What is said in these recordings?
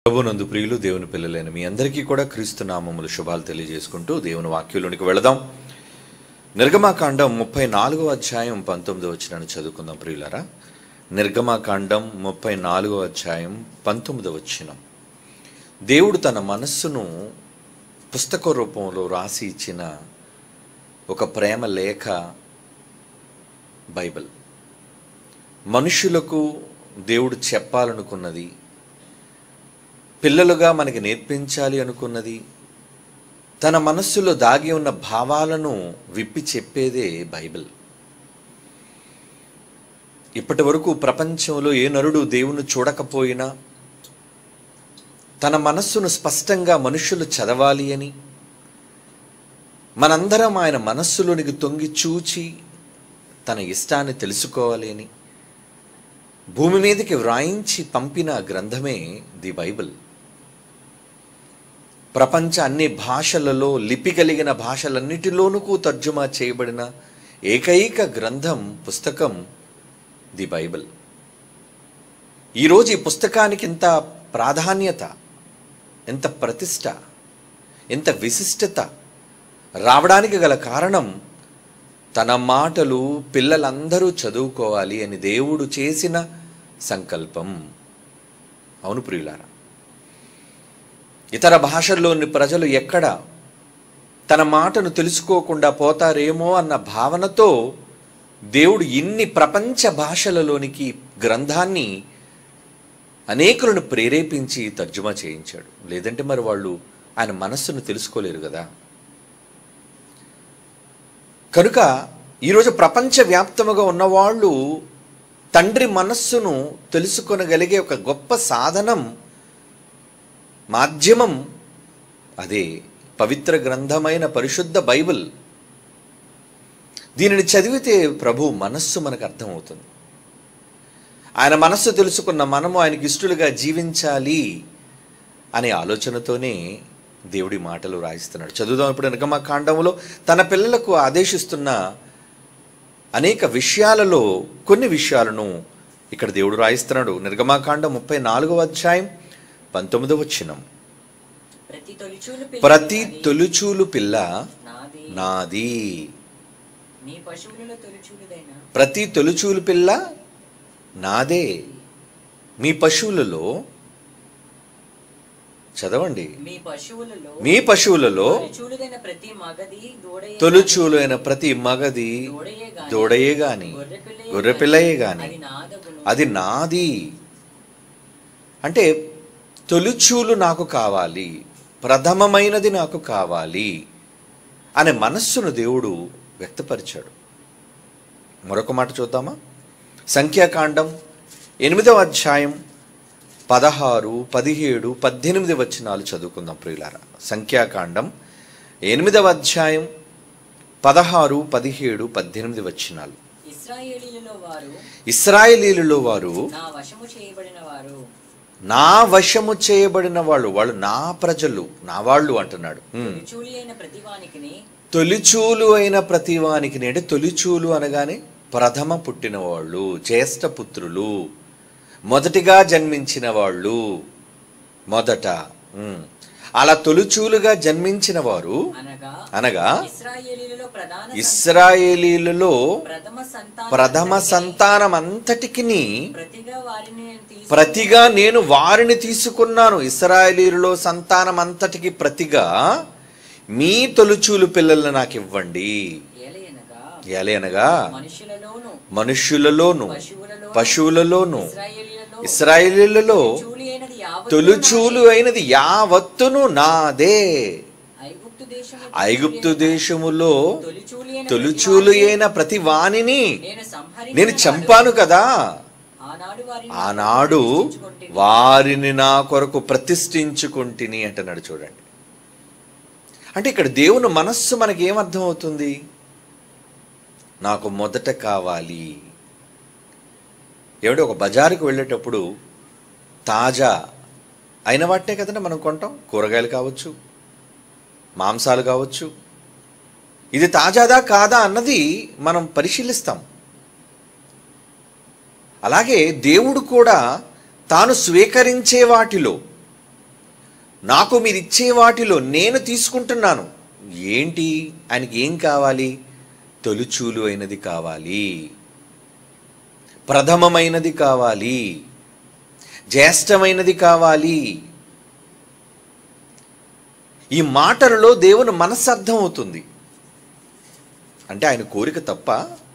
ప్రభునందు ప్రియులు దేవుని పిల్లలైన మీ అందరికీ కూడా క్రీస్తు నామములు శుభాలు తెలియజేసుకుంటూ దేవుని వాక్యంలోనికి వెళదాం నిర్గమాకాండం ముప్పై నాలుగో అధ్యాయం పంతొమ్మిదో వచ్చినాన్ని చదువుకుందాం ప్రియులారా నిర్గమాకాండం ముప్పై నాలుగో అధ్యాయం పంతొమ్మిదో వచ్చినం దేవుడు తన మనస్సును పుస్తక రూపంలో రాసి ఇచ్చిన ఒక ప్రేమ లేఖ బైబిల్ మనుషులకు దేవుడు చెప్పాలనుకున్నది పిల్లలుగా మనకి నేర్పించాలి అనుకున్నది తన మనస్సులో దాగి ఉన్న భావాలను విప్పి చెప్పేదే బైబిల్ ఇప్పటి వరకు ప్రపంచంలో ఏ నరుడు దేవుని చూడకపోయినా తన మనస్సును స్పష్టంగా మనుషులు చదవాలి అని మనందరం ఆయన మనస్సులోనికి తొంగి చూచి తన ఇష్టాన్ని తెలుసుకోవాలి అని భూమి మీదకి వ్రాయించి పంపిన గ్రంథమే ది బైబిల్ ప్రపంచ అన్ని భాషలలో లిపి కలిగిన భాషలన్నిటిలోనూ తర్జుమా చేయబడిన ఏకైక గ్రంథం పుస్తకం ది బైబిల్ ఈరోజు ఈ పుస్తకానికి ఎంత ప్రాధాన్యత ఎంత ప్రతిష్ట ఎంత విశిష్టత రావడానికి గల కారణం తన మాటలు పిల్లలందరూ చదువుకోవాలి అని దేవుడు చేసిన సంకల్పం అవును ప్రియులారా ఇతర భాషల్లోని ప్రజలు ఎక్కడ తన మాటను తెలుసుకోకుండా పోతారేమో అన్న భావనతో దేవుడు ఇన్ని ప్రపంచ భాషలలోనికి గ్రంథాన్ని అనేకులను ప్రేరేపించి తర్జుమా చేయించాడు లేదంటే మరి వాళ్ళు ఆయన మనస్సును తెలుసుకోలేరు కదా కనుక ఈరోజు ప్రపంచవ్యాప్తముగా ఉన్నవాళ్ళు తండ్రి మనస్సును తెలుసుకొనగలిగే ఒక గొప్ప సాధనం మాధ్యమం అదే పవిత్ర గ్రంథమైన పరిశుద్ధ బైబిల్ దీనిని చదివితే ప్రభు మనస్సు మనకు అర్థమవుతుంది ఆయన మనస్సు తెలుసుకున్న మనము ఆయనకి ఇష్టలుగా జీవించాలి అనే ఆలోచనతోనే దేవుడి మాటలు రాయిస్తున్నాడు చదువుదాం ఇప్పుడు నిగమ కాండంలో తన పిల్లలకు ఆదేశిస్తున్న అనేక విషయాలలో కొన్ని విషయాలను ఇక్కడ దేవుడు రాయిస్తున్నాడు నిర్గమాకాండం ముప్పై నాలుగవ అధ్యాయం పంతొమ్మిదవ వచ్చినం ప్రతి తొలిచూలు పిల్ల ప్రతి నాది. తొలుచూలు పిల్ల నాది నాది నీ పశువులలో తొలిచూలుదైనా ప్రతి తొలుచూలు పిల్ల నాదే మీ పశువులలో చదవండి మీ పశువులలో మీ పశువులలో తొలిచూలుదైన ప్రతి మగది దూడయే తొలుచూలు అయిన ప్రతి మగది దూడయే గాని దూడయే గాని గొర్రెపిల్లయే గొర్రెపిల్లయే గాని అది నాదగును అది నాది అంటే తొలిచూలు నాకు కావాలి ప్రథమమైనది నాకు కావాలి అనే మనస్సును దేవుడు వ్యక్తపరిచాడు మరొక మాట చూద్దామా సంఖ్యాకాండం ఎనిమిదవ అధ్యాయం పదహారు పదిహేడు పద్దెనిమిది వచనాలు చదువుకుందాం ప్రియులారా సంఖ్యాకాండం ఎనిమిదవ అధ్యాయం పదహారు పదిహేడు పద్దెనిమిది వచనాలు ఇస్రాయేలీలలో వారు ఇస్రాయేలీలలో వారు నా వశము చేయబడిన వారు నా వశము చేయబడిన వాళ్ళు వాళ్ళు నా ప్రజలు నా వాళ్ళు అంటున్నాడు హ్మ్. తొలిచూలి అయిన ప్రతి వానికిని తొలిచూలు అయిన ప్రతివానికి అంటే తొలిచూలు అనగానే ప్రథమ పుట్టిన వాళ్ళు జ్యేష్ఠ పుత్రులు మొదటిగా జన్మించిన వాళ్ళు మొదట హ్మ్. అలా తొలిచూలుగా జన్మించిన వారు అనగా అనగా ఇస్రాయేలీలలో ప్రధాన ఇస్రాయేలీలలో ప్రథమ సంతానం ప్రథమ సంతానం అంతటికి ప్రతిగా వారిని నేను తీసి ప్రతిగా నేను వారిని తీసుకున్నాను ఇస్రాయేలీలో సంతానం అంతటికి ప్రతిగా మీ తొలుచూలు పిల్లలను నాకు ఇవ్వండి ఏలయనగా ఎలయనగా మనుషులలోను మనుష్యులలోను పశువులలో పశువులలోను ఇస్రాయేలీలలో ఇస్రాయేలీలలో తొలిచూలి అయినది యావత్తు తొలుచూలు అయినది యావత్తును నాదే ఐగుప్తు దేశము ఐగుప్తు దేశములో తొలిచూలి అయిన తొలుచూలు ప్రతి అయిన ప్రతి వాణిని వానిని నేను సంహరించిన నేను చంపాను కదా ఆనాడు వారిని ఆనాడు ప్రతిష్ఠించుకొంటిని. వారిని నా కొరకు ప్రతిష్ఠించుకుంటుని అంటున్నాడు చూడండి అంటే ఇక్కడ దేవుని మనస్సు మనకి ఏమర్థం అవుతుంది నాకు మొదట కావాలి ఏమిటి ఒక బజారుకు వెళ్ళేటప్పుడు తాజా అయిన వాటినే కదండి మనం కొంటాం కూరగాయలు కావచ్చు మాంసాలు కావచ్చు ఇది తాజాదా కాదా అన్నది మనం పరిశీలిస్తాం అలాగే దేవుడు కూడా తాను స్వీకరించే వాటిలో నాకు మీరు ఇచ్చే వాటిలో నేను తీసుకుంటున్నాను ఏంటి ఆయనకి ఏం కావాలి తొలుచూలు అయినది కావాలి ప్రథమమైనది కావాలి జ్యేష్ఠమైనది కావాలి ఈ మాటలలో దేవుని మనస్సు అర్థం అవుతుంది అంటే ఆయన కోరిక తప్ప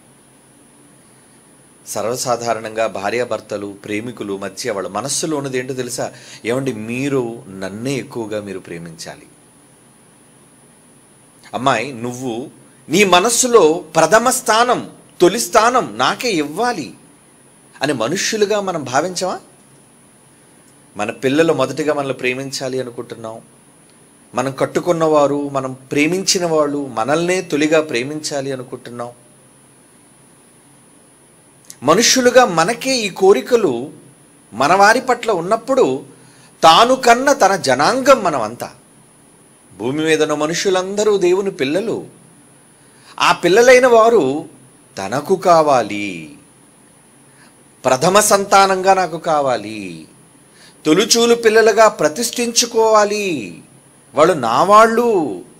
సర్వసాధారణంగా భార్యాభర్తలు ప్రేమికులు మధ్య వాళ్ళ మనస్సులో ఉన్నది ఏంటో తెలుసా ఏమండి మీరు నన్నే ఎక్కువగా మీరు ప్రేమించాలి అమ్మాయి నువ్వు నీ మనస్సులో ప్రథమ స్థానం తొలి స్థానం నాకే ఇవ్వాలి అని మనుష్యులుగా మనం భావించమా మన పిల్లలు మొదటిగా మనల్ని ప్రేమించాలి అనుకుంటున్నాం మనం కట్టుకున్నవారు మనం ప్రేమించిన వాళ్ళు మనల్నే తొలిగా ప్రేమించాలి అనుకుంటున్నాం మనుష్యులుగా మనకే ఈ కోరికలు మన వారి పట్ల ఉన్నప్పుడు తాను కన్న తన జనాంగం మనమంతా భూమి మీద ఉన్న మనుషులందరూ దేవుని పిల్లలు ఆ పిల్లలైన వారు తనకు కావాలి ప్రథమ సంతానంగా నాకు కావాలి తొలుచూలు పిల్లలుగా ప్రతిష్ఠించుకోవాలి వాళ్ళు నా వాళ్ళు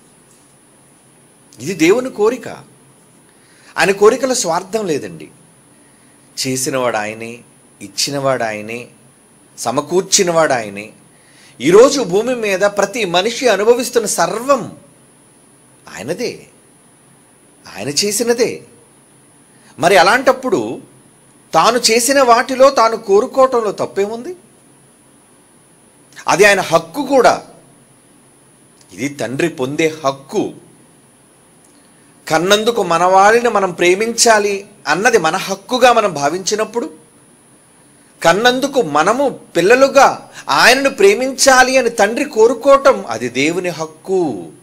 ఇది దేవుని కోరిక ఆయన కోరికల స్వార్థం లేదండి చేసినవాడు ఆయనే ఇచ్చినవాడు ఆయనే సమకూర్చినవాడు ఆయనే ఈరోజు భూమి మీద ప్రతి మనిషి అనుభవిస్తున్న సర్వం ఆయనదే ఆయన చేసినదే మరి అలాంటప్పుడు తాను చేసిన వాటిలో తాను కోరుకోవటంలో తప్పేముంది అది ఆయన హక్కు కూడా ఇది తండ్రి పొందే హక్కు కన్నందుకు మనవాళ్ళని మనం ప్రేమించాలి అన్నది మన హక్కుగా మనం భావించినప్పుడు కన్నందుకు మనము పిల్లలుగా ఆయనను ప్రేమించాలి అని తండ్రి కోరుకోవటం అది దేవుని హక్కు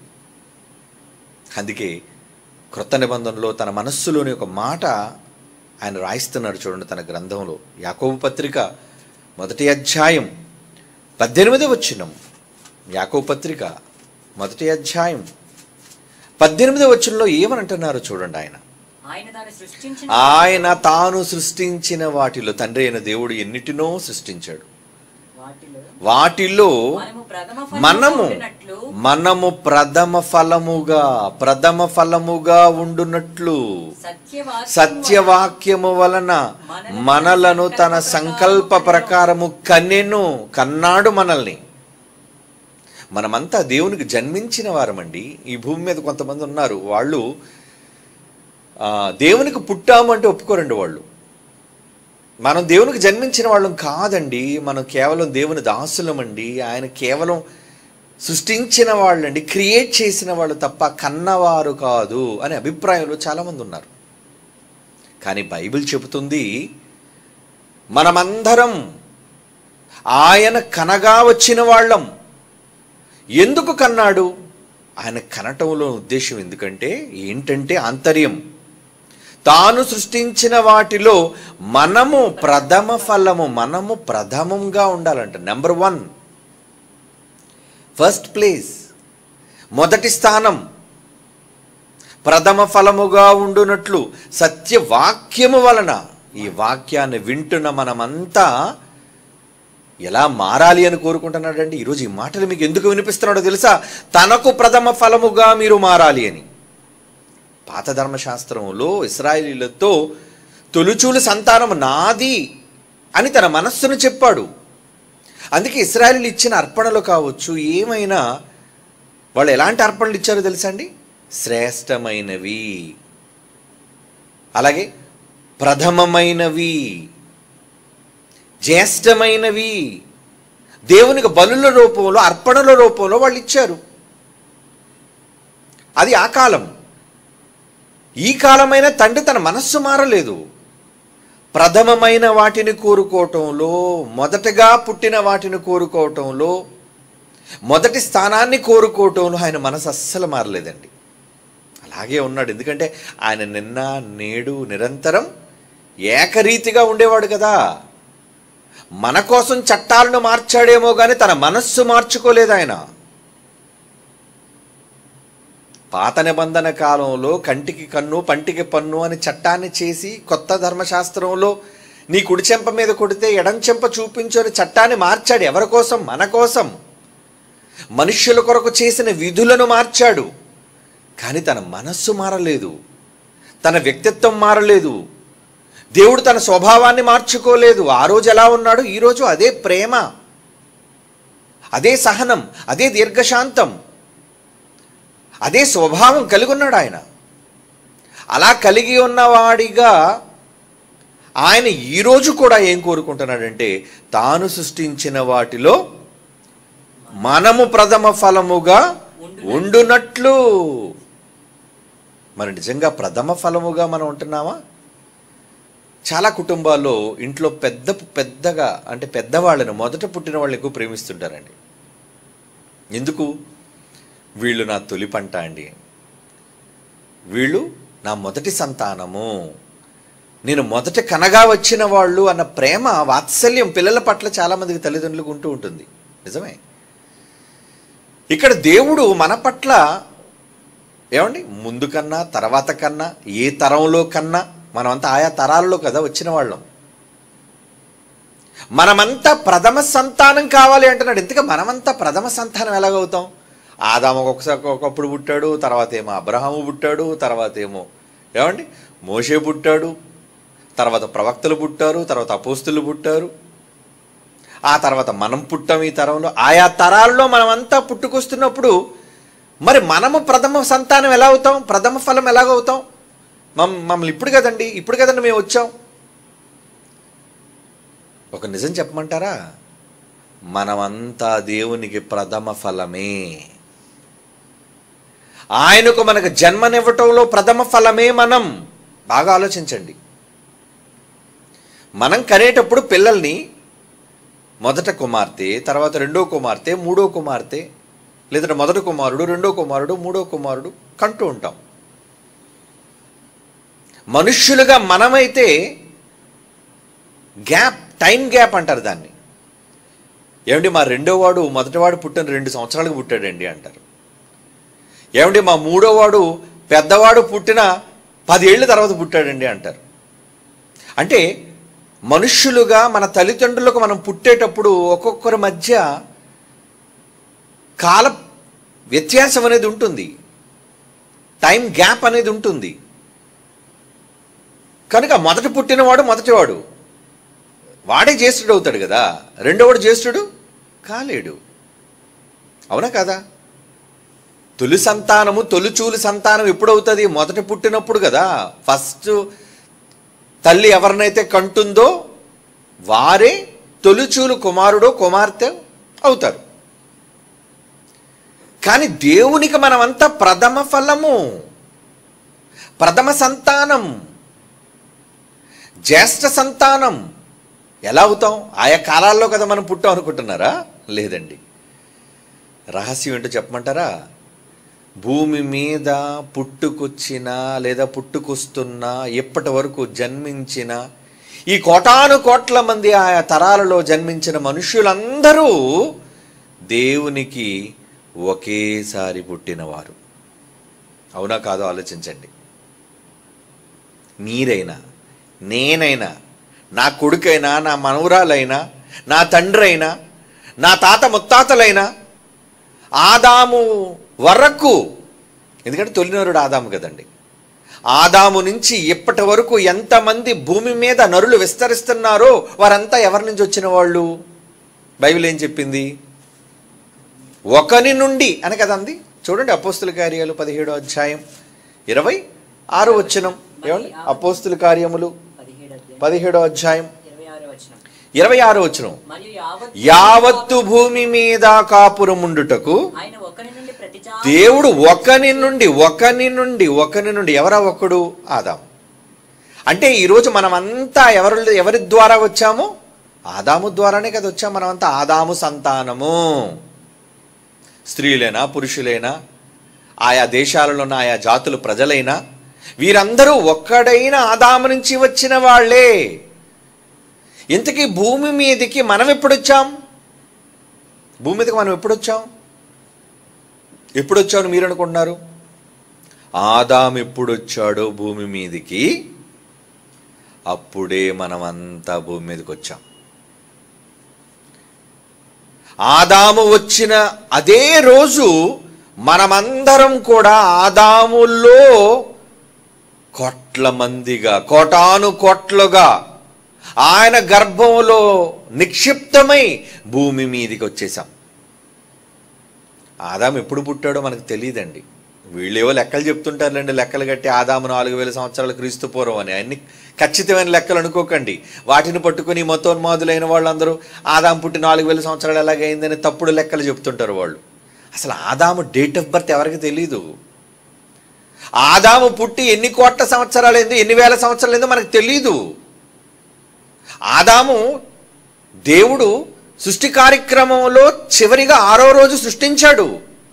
అందుకే క్రొత్త నిబంధనలో తన మనస్సులోని ఒక మాట ఆయన రాయిస్తున్నాడు చూడండి తన గ్రంథంలో యాకోబు పత్రిక మొదటి అధ్యాయం పద్దెనిమిది వచ్చినం యాకోబు పత్రిక మొదటి అధ్యాయం పద్దెనిమిది వచనంలో ఏమని అంటున్నారో చూడండి ఆయన ఆయన తాను సృష్టించిన ఆయన తాను సృష్టించిన వాటిలో తండ్రి అయిన దేవుడు ఎన్నిటినో సృష్టించాడు వాటిలో వాటిలో మనము ప్రథమ మనము ఉండినట్లు మనము ప్రథమ ఫలముగా ప్రథమ ఫలముగా ఉండునట్లు సత్యవాక్యము సత్యవాక్యము వలన మనలను తన సంకల్ప ప్రకారము కన్నెను కన్నాడు మనల్ని మనమంతా దేవునికి జన్మించిన వారమండి ఈ భూమి మీద కొంతమంది ఉన్నారు వాళ్ళు ఆ, దేవునికి పుట్టాము అంటే ఒప్పుకోరండి వాళ్ళు మనం దేవునికి జన్మించిన వాళ్ళం కాదండి మనం కేవలం దేవుని దాసులమండి ఆయన కేవలం సృష్టించిన వాళ్ళండి క్రియేట్ చేసిన వాళ్ళు తప్ప కన్నవారు కాదు అనే అభిప్రాయంలో చాలామంది ఉన్నారు కానీ బైబిల్ చెబుతుంది మనమందరం ఆయన కనగా వచ్చిన వాళ్ళం ఎందుకు కన్నాడు ఆయన కనటంలో ఉద్దేశం ఎందుకంటే ఏంటంటే ఆంతర్యం తాను సృష్టించిన వాటిలో మనము ప్రథమ ఫలము మనము ప్రథమంగా ఉండాలంట నెంబర్ వన్ ఫస్ట్ ప్లేస్ మొదటి స్థానం ప్రథమ ఫలముగా ఉండునట్లు సత్యవాక్యము వలన ఈ వాక్యాన్ని వింటున్న మనమంతా ఎలా మారాలి అని కోరుకుంటున్నాడండి ఈరోజు ఈ మాటలు మీకు ఎందుకు వినిపిస్తున్నాడో తెలుసా తనకు ప్రథమ ఫలముగా మీరు మారాలి అని పాత ధర్మశాస్త్రంలో ఇస్రాయేలీలతో తొలుచూలు సంతానం నాది అని తన మనస్సును చెప్పాడు అందుకే ఇస్రాయేలీలు ఇచ్చిన అర్పణలు కావచ్చు ఏమైనా వాళ్ళు ఎలాంటి అర్పణలు ఇచ్చారో తెలుసా అండి శ్రేష్టమైనవి అలాగే ప్రథమమైనవి జ్యేష్ఠమైనవి దేవునికి బలుల రూపంలో అర్పణల రూపంలో వాళ్ళు ఇచ్చారు అది ఆ కాలం ఈ కాలమైన తండ్రి తన మనస్సు మారలేదు ప్రథమమైన వాటిని కోరుకోవటంలో మొదటగా పుట్టిన వాటిని కోరుకోవటంలో మొదటి స్థానాన్ని కోరుకోవటంలో ఆయన మనసు అస్సలు మారలేదండి అలాగే ఉన్నాడు ఎందుకంటే ఆయన నిన్న నేడు నిరంతరం ఏకరీతిగా ఉండేవాడు కదా మన కోసం చట్టాలను మార్చాడేమో కానీ తన మనస్సు మార్చుకోలేదు ఆయన పాత నిబంధన కాలంలో కంటికి కన్ను పంటికి పన్ను అని చట్టాన్ని చేసి కొత్త ధర్మశాస్త్రంలో నీ కుడి చెంప మీద కొడితే ఎడం చెంప చూపించు అని చట్టాన్ని మార్చాడు ఎవరి కోసం మన కోసం మనుష్యుల కొరకు చేసిన విధులను మార్చాడు కానీ తన మనస్సు మారలేదు తన వ్యక్తిత్వం మారలేదు దేవుడు తన స్వభావాన్ని మార్చుకోలేదు ఆ రోజు ఎలా ఉన్నాడు ఈరోజు అదే ప్రేమ అదే సహనం అదే దీర్ఘశాంతం అదే స్వభావం కలిగి ఉన్నాడు ఆయన అలా కలిగి ఉన్నవాడిగా ఆయన ఈరోజు కూడా ఏం కోరుకుంటున్నాడంటే తాను సృష్టించిన వాటిలో మనము ప్రథమ ఫలముగా ఉండునట్లు మరి నిజంగా ప్రథమ ఫలముగా మనం ఉంటున్నామా చాలా కుటుంబాల్లో ఇంట్లో పెద్ద పెద్దగా అంటే పెద్దవాళ్ళని మొదట పుట్టిన వాళ్ళని ఎక్కువ ప్రేమిస్తుంటారండి ఎందుకు వీళ్ళు నా తొలి పంట అండి వీళ్ళు నా మొదటి సంతానము నేను మొదట కనగా వచ్చిన వాళ్ళు అన్న ప్రేమ వాత్సల్యం పిల్లల పట్ల చాలామందికి తల్లిదండ్రులకు ఉంటూ ఉంటుంది నిజమే ఇక్కడ దేవుడు మన పట్ల ఏమండి ముందు కన్నా తర్వాత కన్నా ఏ తరంలో కన్నా మనమంతా ఆయా తరాల్లో కదా వచ్చిన వాళ్ళం మనమంతా ప్రథమ సంతానం కావాలి అంటున్నాడు ఎందుకు మనమంతా ప్రథమ సంతానం ఎలాగవుతాం ఆదాము ఒకసారి ఒకప్పుడు పుట్టాడు తర్వాత ఏమో అబ్రహాము పుట్టాడు తర్వాత ఏమో ఏమండి మోషే పుట్టాడు తర్వాత ప్రవక్తలు పుట్టారు తర్వాత అపోస్తులు పుట్టారు ఆ తర్వాత మనం పుట్టాం ఈ తరంలో ఆయా తరాల్లో మనమంతా పుట్టుకొస్తున్నప్పుడు మరి మనము ప్రథమ సంతానం ఎలా అవుతాం ప్రథమ ఫలం ఎలాగవుతాం మమ్ మమ్మల్ని ఇప్పుడు కదండి ఇప్పుడు కదండి మేము వచ్చాం ఒక నిజం చెప్పమంటారా మనమంతా దేవునికి ప్రథమ ఫలమే ఆయనకు మనకు జన్మనివ్వటంలో ప్రథమ ఫలమే మనం బాగా ఆలోచించండి మనం కనేటప్పుడు పిల్లల్ని మొదట కుమార్తె తర్వాత రెండో కుమార్తె మూడో కుమార్తె లేదంటే మొదటి కుమారుడు రెండో కుమారుడు మూడో కుమారుడు కంటూ ఉంటాం మనుష్యులుగా మనమైతే గ్యాప్ టైం గ్యాప్ అంటారు దాన్ని ఏమండి మా రెండో వాడు మొదటివాడు పుట్టిన రెండు సంవత్సరాలకు పుట్టాడండి అంటారు ఏమండి మా మూడో వాడు పెద్దవాడు పుట్టిన పదేళ్ల తర్వాత పుట్టాడండి అంటారు అంటే మనుష్యులుగా మన తల్లిదండ్రులకు మనం పుట్టేటప్పుడు ఒక్కొక్కరి మధ్య కాల వ్యత్యాసం అనేది ఉంటుంది టైం గ్యాప్ అనేది ఉంటుంది కనుక మొదట పుట్టినవాడు మొదటివాడు వాడే జ్యేష్ఠుడు అవుతాడు కదా రెండోవాడు జ్యేష్ఠుడు కాలేడు అవునా కదా తొలి సంతానము తొలిచూలు సంతానం ఎప్పుడవుతుంది మొదట పుట్టినప్పుడు కదా ఫస్ట్ తల్లి ఎవరినైతే కంటుందో వారే తొలిచూలు కుమారుడో కుమార్తె అవుతారు కానీ దేవునికి మనమంతా ప్రథమ ఫలము ప్రథమ సంతానం జ్యేష్ఠ సంతానం ఎలా అవుతాం ఆయా కాలాల్లో కదా మనం పుట్టాం అనుకుంటున్నారా లేదండి రహస్యం ఏంటో చెప్పమంటారా భూమి మీద పుట్టుకొచ్చిన లేదా పుట్టుకొస్తున్న ఇప్పటి వరకు జన్మించిన ఈ కోటాను కోట్ల మంది ఆయా తరాలలో జన్మించిన మనుషులందరూ దేవునికి ఒకేసారి పుట్టినవారు అవునా కాదో ఆలోచించండి మీరైనా నేనైనా నా కొడుకైనా నా మనవరాలైనా నా తండ్రి అయినా నా తాత ముత్తాతలైనా ఆదాము వరకు ఎందుకంటే తొలినరుడు ఆదాము కదండి ఆదాము నుంచి ఇప్పటి వరకు ఎంతమంది భూమి మీద నరులు విస్తరిస్తున్నారో వారంతా ఎవరి నుంచి వచ్చిన వాళ్ళు బైబిల్ ఏం చెప్పింది ఒకని నుండి అని కదా అంది చూడండి అపోస్తుల కార్యాలు పదిహేడో అధ్యాయం ఇరవై ఆరు వచ్చినం ఏమండి అపోస్తుల కార్యములు పదిహేడు అధ్యాయం పదిహేడో అధ్యాయం ఇరవై ఆరో వచనం ఇరవై ఆరు వచ్చినం మరియు యావత్ యావత్తు భూమి మీద కాపురముండుటకు ఆయన ఒకరి నుండి ప్రతిచా దేవుడు ఒకని నుండి ఒకని నుండి ఒకని నుండి ఎవరా ఒక్కడు ఆదాం అంటే ఈరోజు మనమంతా ఎవరు ఎవరి ద్వారా వచ్చాము ఆదాము ద్వారానే కదా వచ్చాం మనమంతా ఆదాము సంతానము స్త్రీలైనా పురుషులైనా ఆయా దేశాలలో ఉన్న ఆయా జాతుల ప్రజలైనా వీరందరూ ఒక్కడైన ఆదాము నుంచి వచ్చిన వాళ్ళే ఇంతకీ భూమి మీదకి మనం ఎప్పుడు వచ్చాం భూమి మీదకి మనం ఎప్పుడు వచ్చాం ఎప్పుడు వచ్చాను మీరు అనుకుంటున్నారు ఆదాం ఎప్పుడు వచ్చాడో భూమి మీదకి అప్పుడే మనమంతా భూమి మీదకి వచ్చాం ఆదాము వచ్చిన అదే రోజు మనమందరం కూడా ఆదాములో కోట్ల మందిగా కోటాను కోట్లుగా ఆయన గర్భంలో నిక్షిప్తమై భూమి మీదికి వచ్చేసాం ఆదాం ఎప్పుడు పుట్టాడో మనకు తెలియదండి వీళ్ళేవో లెక్కలు చెప్తుంటారులేండి లెక్కలు కట్టి ఆదాము నాలుగు వేల సంవత్సరాలు క్రీస్తు పూర్వం అని అన్ని ఖచ్చితమైన లెక్కలు అనుకోకండి వాటిని పట్టుకుని మతోన్మాదులైన వాళ్ళందరూ ఆదాం పుట్టి నాలుగు వేల సంవత్సరాలు ఎలాగైందని తప్పుడు లెక్కలు చెప్తుంటారు వాళ్ళు అసలు ఆదాము డేట్ ఆఫ్ బర్త్ ఎవరికి తెలీదు ఆదాము పుట్టి ఎన్ని కోట్ల సంవత్సరాలైందో ఎన్ని వేల సంవత్సరాలైందో మనకు తెలీదు ఆదాము దేవుడు సృష్టి కార్యక్రమంలో చివరిగా ఆరో రోజు సృష్టించాడు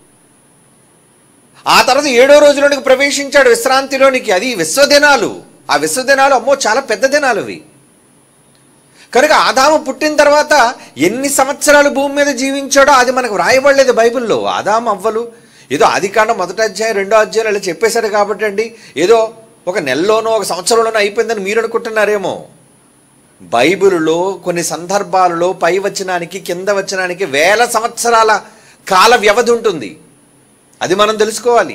ఆ తర్వాత ఏడో రోజులోనికి ప్రవేశించాడు విశ్రాంతిలోనికి అది విశ్వదినాలు ఆ విశ్వదినాలు అమ్మో చాలా పెద్ద దినాలు అవి కనుక ఆదాము పుట్టిన తర్వాత ఎన్ని సంవత్సరాలు భూమి మీద జీవించాడో అది మనకు వ్రాయబడలేదు బైబిల్లో ఆదాము అవ్వలు ఏదో ఆది కాండం మొదటి అధ్యాయం రెండో అధ్యాయం ఇలా చెప్పేశాడు కాబట్టి అండి ఏదో ఒక నెలలోనో ఒక సంవత్సరంలోనో అయిపోయిందని మీరు అనుకుంటున్నారేమో బైబిలులో కొన్ని సందర్భాలలో పై వచనానికి కింద వచనానికి వేల సంవత్సరాల కాల వ్యవధి ఉంటుంది అది మనం తెలుసుకోవాలి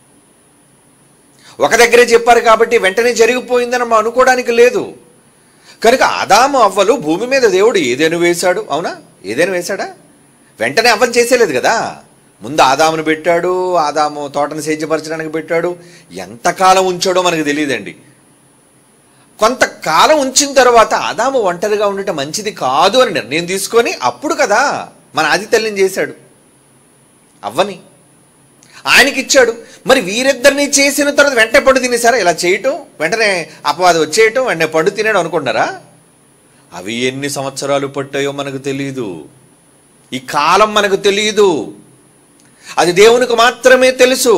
ఒక దగ్గరే చెప్పారు కాబట్టి వెంటనే జరిగిపోయిందని మనం అనుకోవడానికి లేదు కనుక ఆదాము అవ్వలు భూమి మీద దేవుడు ఏదేను వేశాడు అవునా ఏదేను వేశాడా వెంటనే అవ్వని చేసేలేదు కదా ముందు ఆదామును పెట్టాడు ఆదాము తోటను సేద్యపరచడానికి పెట్టాడు ఎంతకాలం ఉంచాడో మనకు తెలియదండి కొంతకాలం ఉంచిన తర్వాత ఆదాము ఒంటరిగా ఉండటం మంచిది కాదు అని నిర్ణయం తీసుకొని అప్పుడు కదా మన ఆది తల్లిని చేశాడు అవ్వని ఆయనకి ఇచ్చాడు మరి వీరిద్దరిని చేసిన తర్వాత వెంటనే పండు తినేసారా ఇలా చేయటం వెంటనే అపవాదం వచ్చేయటం వెంటనే పండు తినేయడం అనుకుంటారా అవి ఎన్ని సంవత్సరాలు పట్టాయో మనకు తెలియదు ఈ కాలం మనకు తెలియదు అది దేవునికి మాత్రమే తెలుసు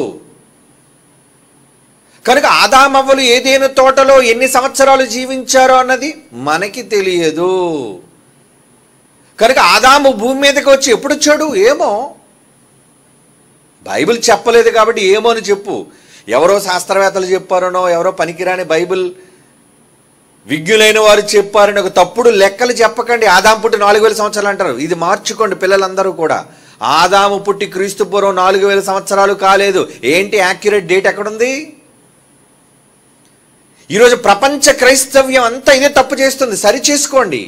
కనుక ఆదామవ్వలు ఏదైనా తోటలో ఎన్ని సంవత్సరాలు జీవించారో అన్నది మనకి తెలియదు కనుక ఆదాము భూమి మీదకి వచ్చి ఎప్పుడు వచ్చాడు ఏమో బైబిల్ చెప్పలేదు కాబట్టి ఏమో అని చెప్పు ఎవరో శాస్త్రవేత్తలు చెప్పారనో ఎవరో పనికిరాని బైబిల్ విజ్ఞులైన వారు చెప్పారని ఒక తప్పుడు లెక్కలు చెప్పకండి ఆదాం పుట్టి నాలుగు వేల సంవత్సరాలు అంటారు ఇది మార్చుకోండి పిల్లలందరూ కూడా ఆదాము పుట్టి క్రీస్తు పూర్వం నాలుగు వేల సంవత్సరాలు కాలేదు ఏంటి యాక్యురేట్ డేట్ ఎక్కడుంది ఈరోజు ప్రపంచ క్రైస్తవ్యం అంతా ఇదే తప్పు చేస్తుంది సరి చేసుకోండి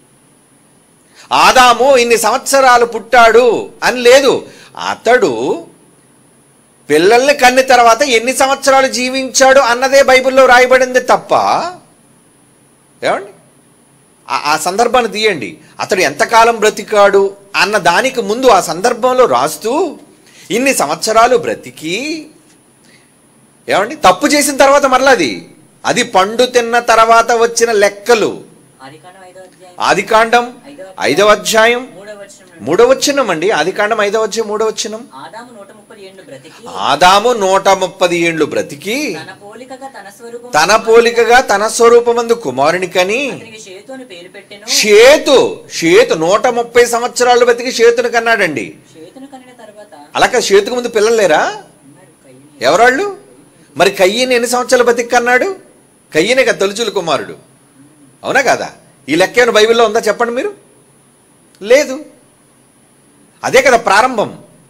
ఆదాము ఇన్ని సంవత్సరాలు పుట్టాడు అని లేదు అతడు పిల్లల్ని కన్ని తర్వాత ఎన్ని సంవత్సరాలు జీవించాడు అన్నదే బైబిల్లో రాయబడింది తప్ప ఏమండి ఆ- ఆ సందర్భాన్ని తీయండి అతడు ఎంతకాలం బ్రతికాడు అన్న దానికి ముందు ఆ సందర్భంలో రాస్తూ ఇన్ని సంవత్సరాలు బ్రతికి ఏమండి తప్పు చేసిన తర్వాత మరలా అది అది పండు తిన్న తర్వాత వచ్చిన లెక్కలు ఆదికాండం ఐదో అధ్యాయం ఆదికాండం ఐదవ అధ్యాయం మూడవ వచనం నుండి మూడవ వచ్చినం అండి ఆదికాండం ఐదవ అధ్యాయం మూడవ వచ్చినం ఆదాము నూట ముప్పది ఏళ్ళు బ్రతికి ఆదాము నూట ముప్పది ఏండ్లు బ్రతికి తన పోలికగా తన స్వరూపం తన పోలికగా తన స్వరూపమందు కుమారుని కని అతనికి షేతు అని పేరు పెట్టెను షేతు షేతు నూట ముప్పై సంవత్సరాలు బతికి షేతును కన్నాడండి షేతును కనిన తర్వాత అలాగే షేతుకు ముందు పిల్లలు లేరా అన్నాడు కయ్యని ఎవరాళ్ళు మరి కయ్యని ఎన్ని సంవత్సరాలు బతికి కన్నాడు కయ్యనే కదా తొలిచులు కుమారుడు అవునా కాదా ఈ లెక్క ఏమైనా బైబిల్లో ఉందా చెప్పండి మీరు లేదు అదే కదా ప్రారంభం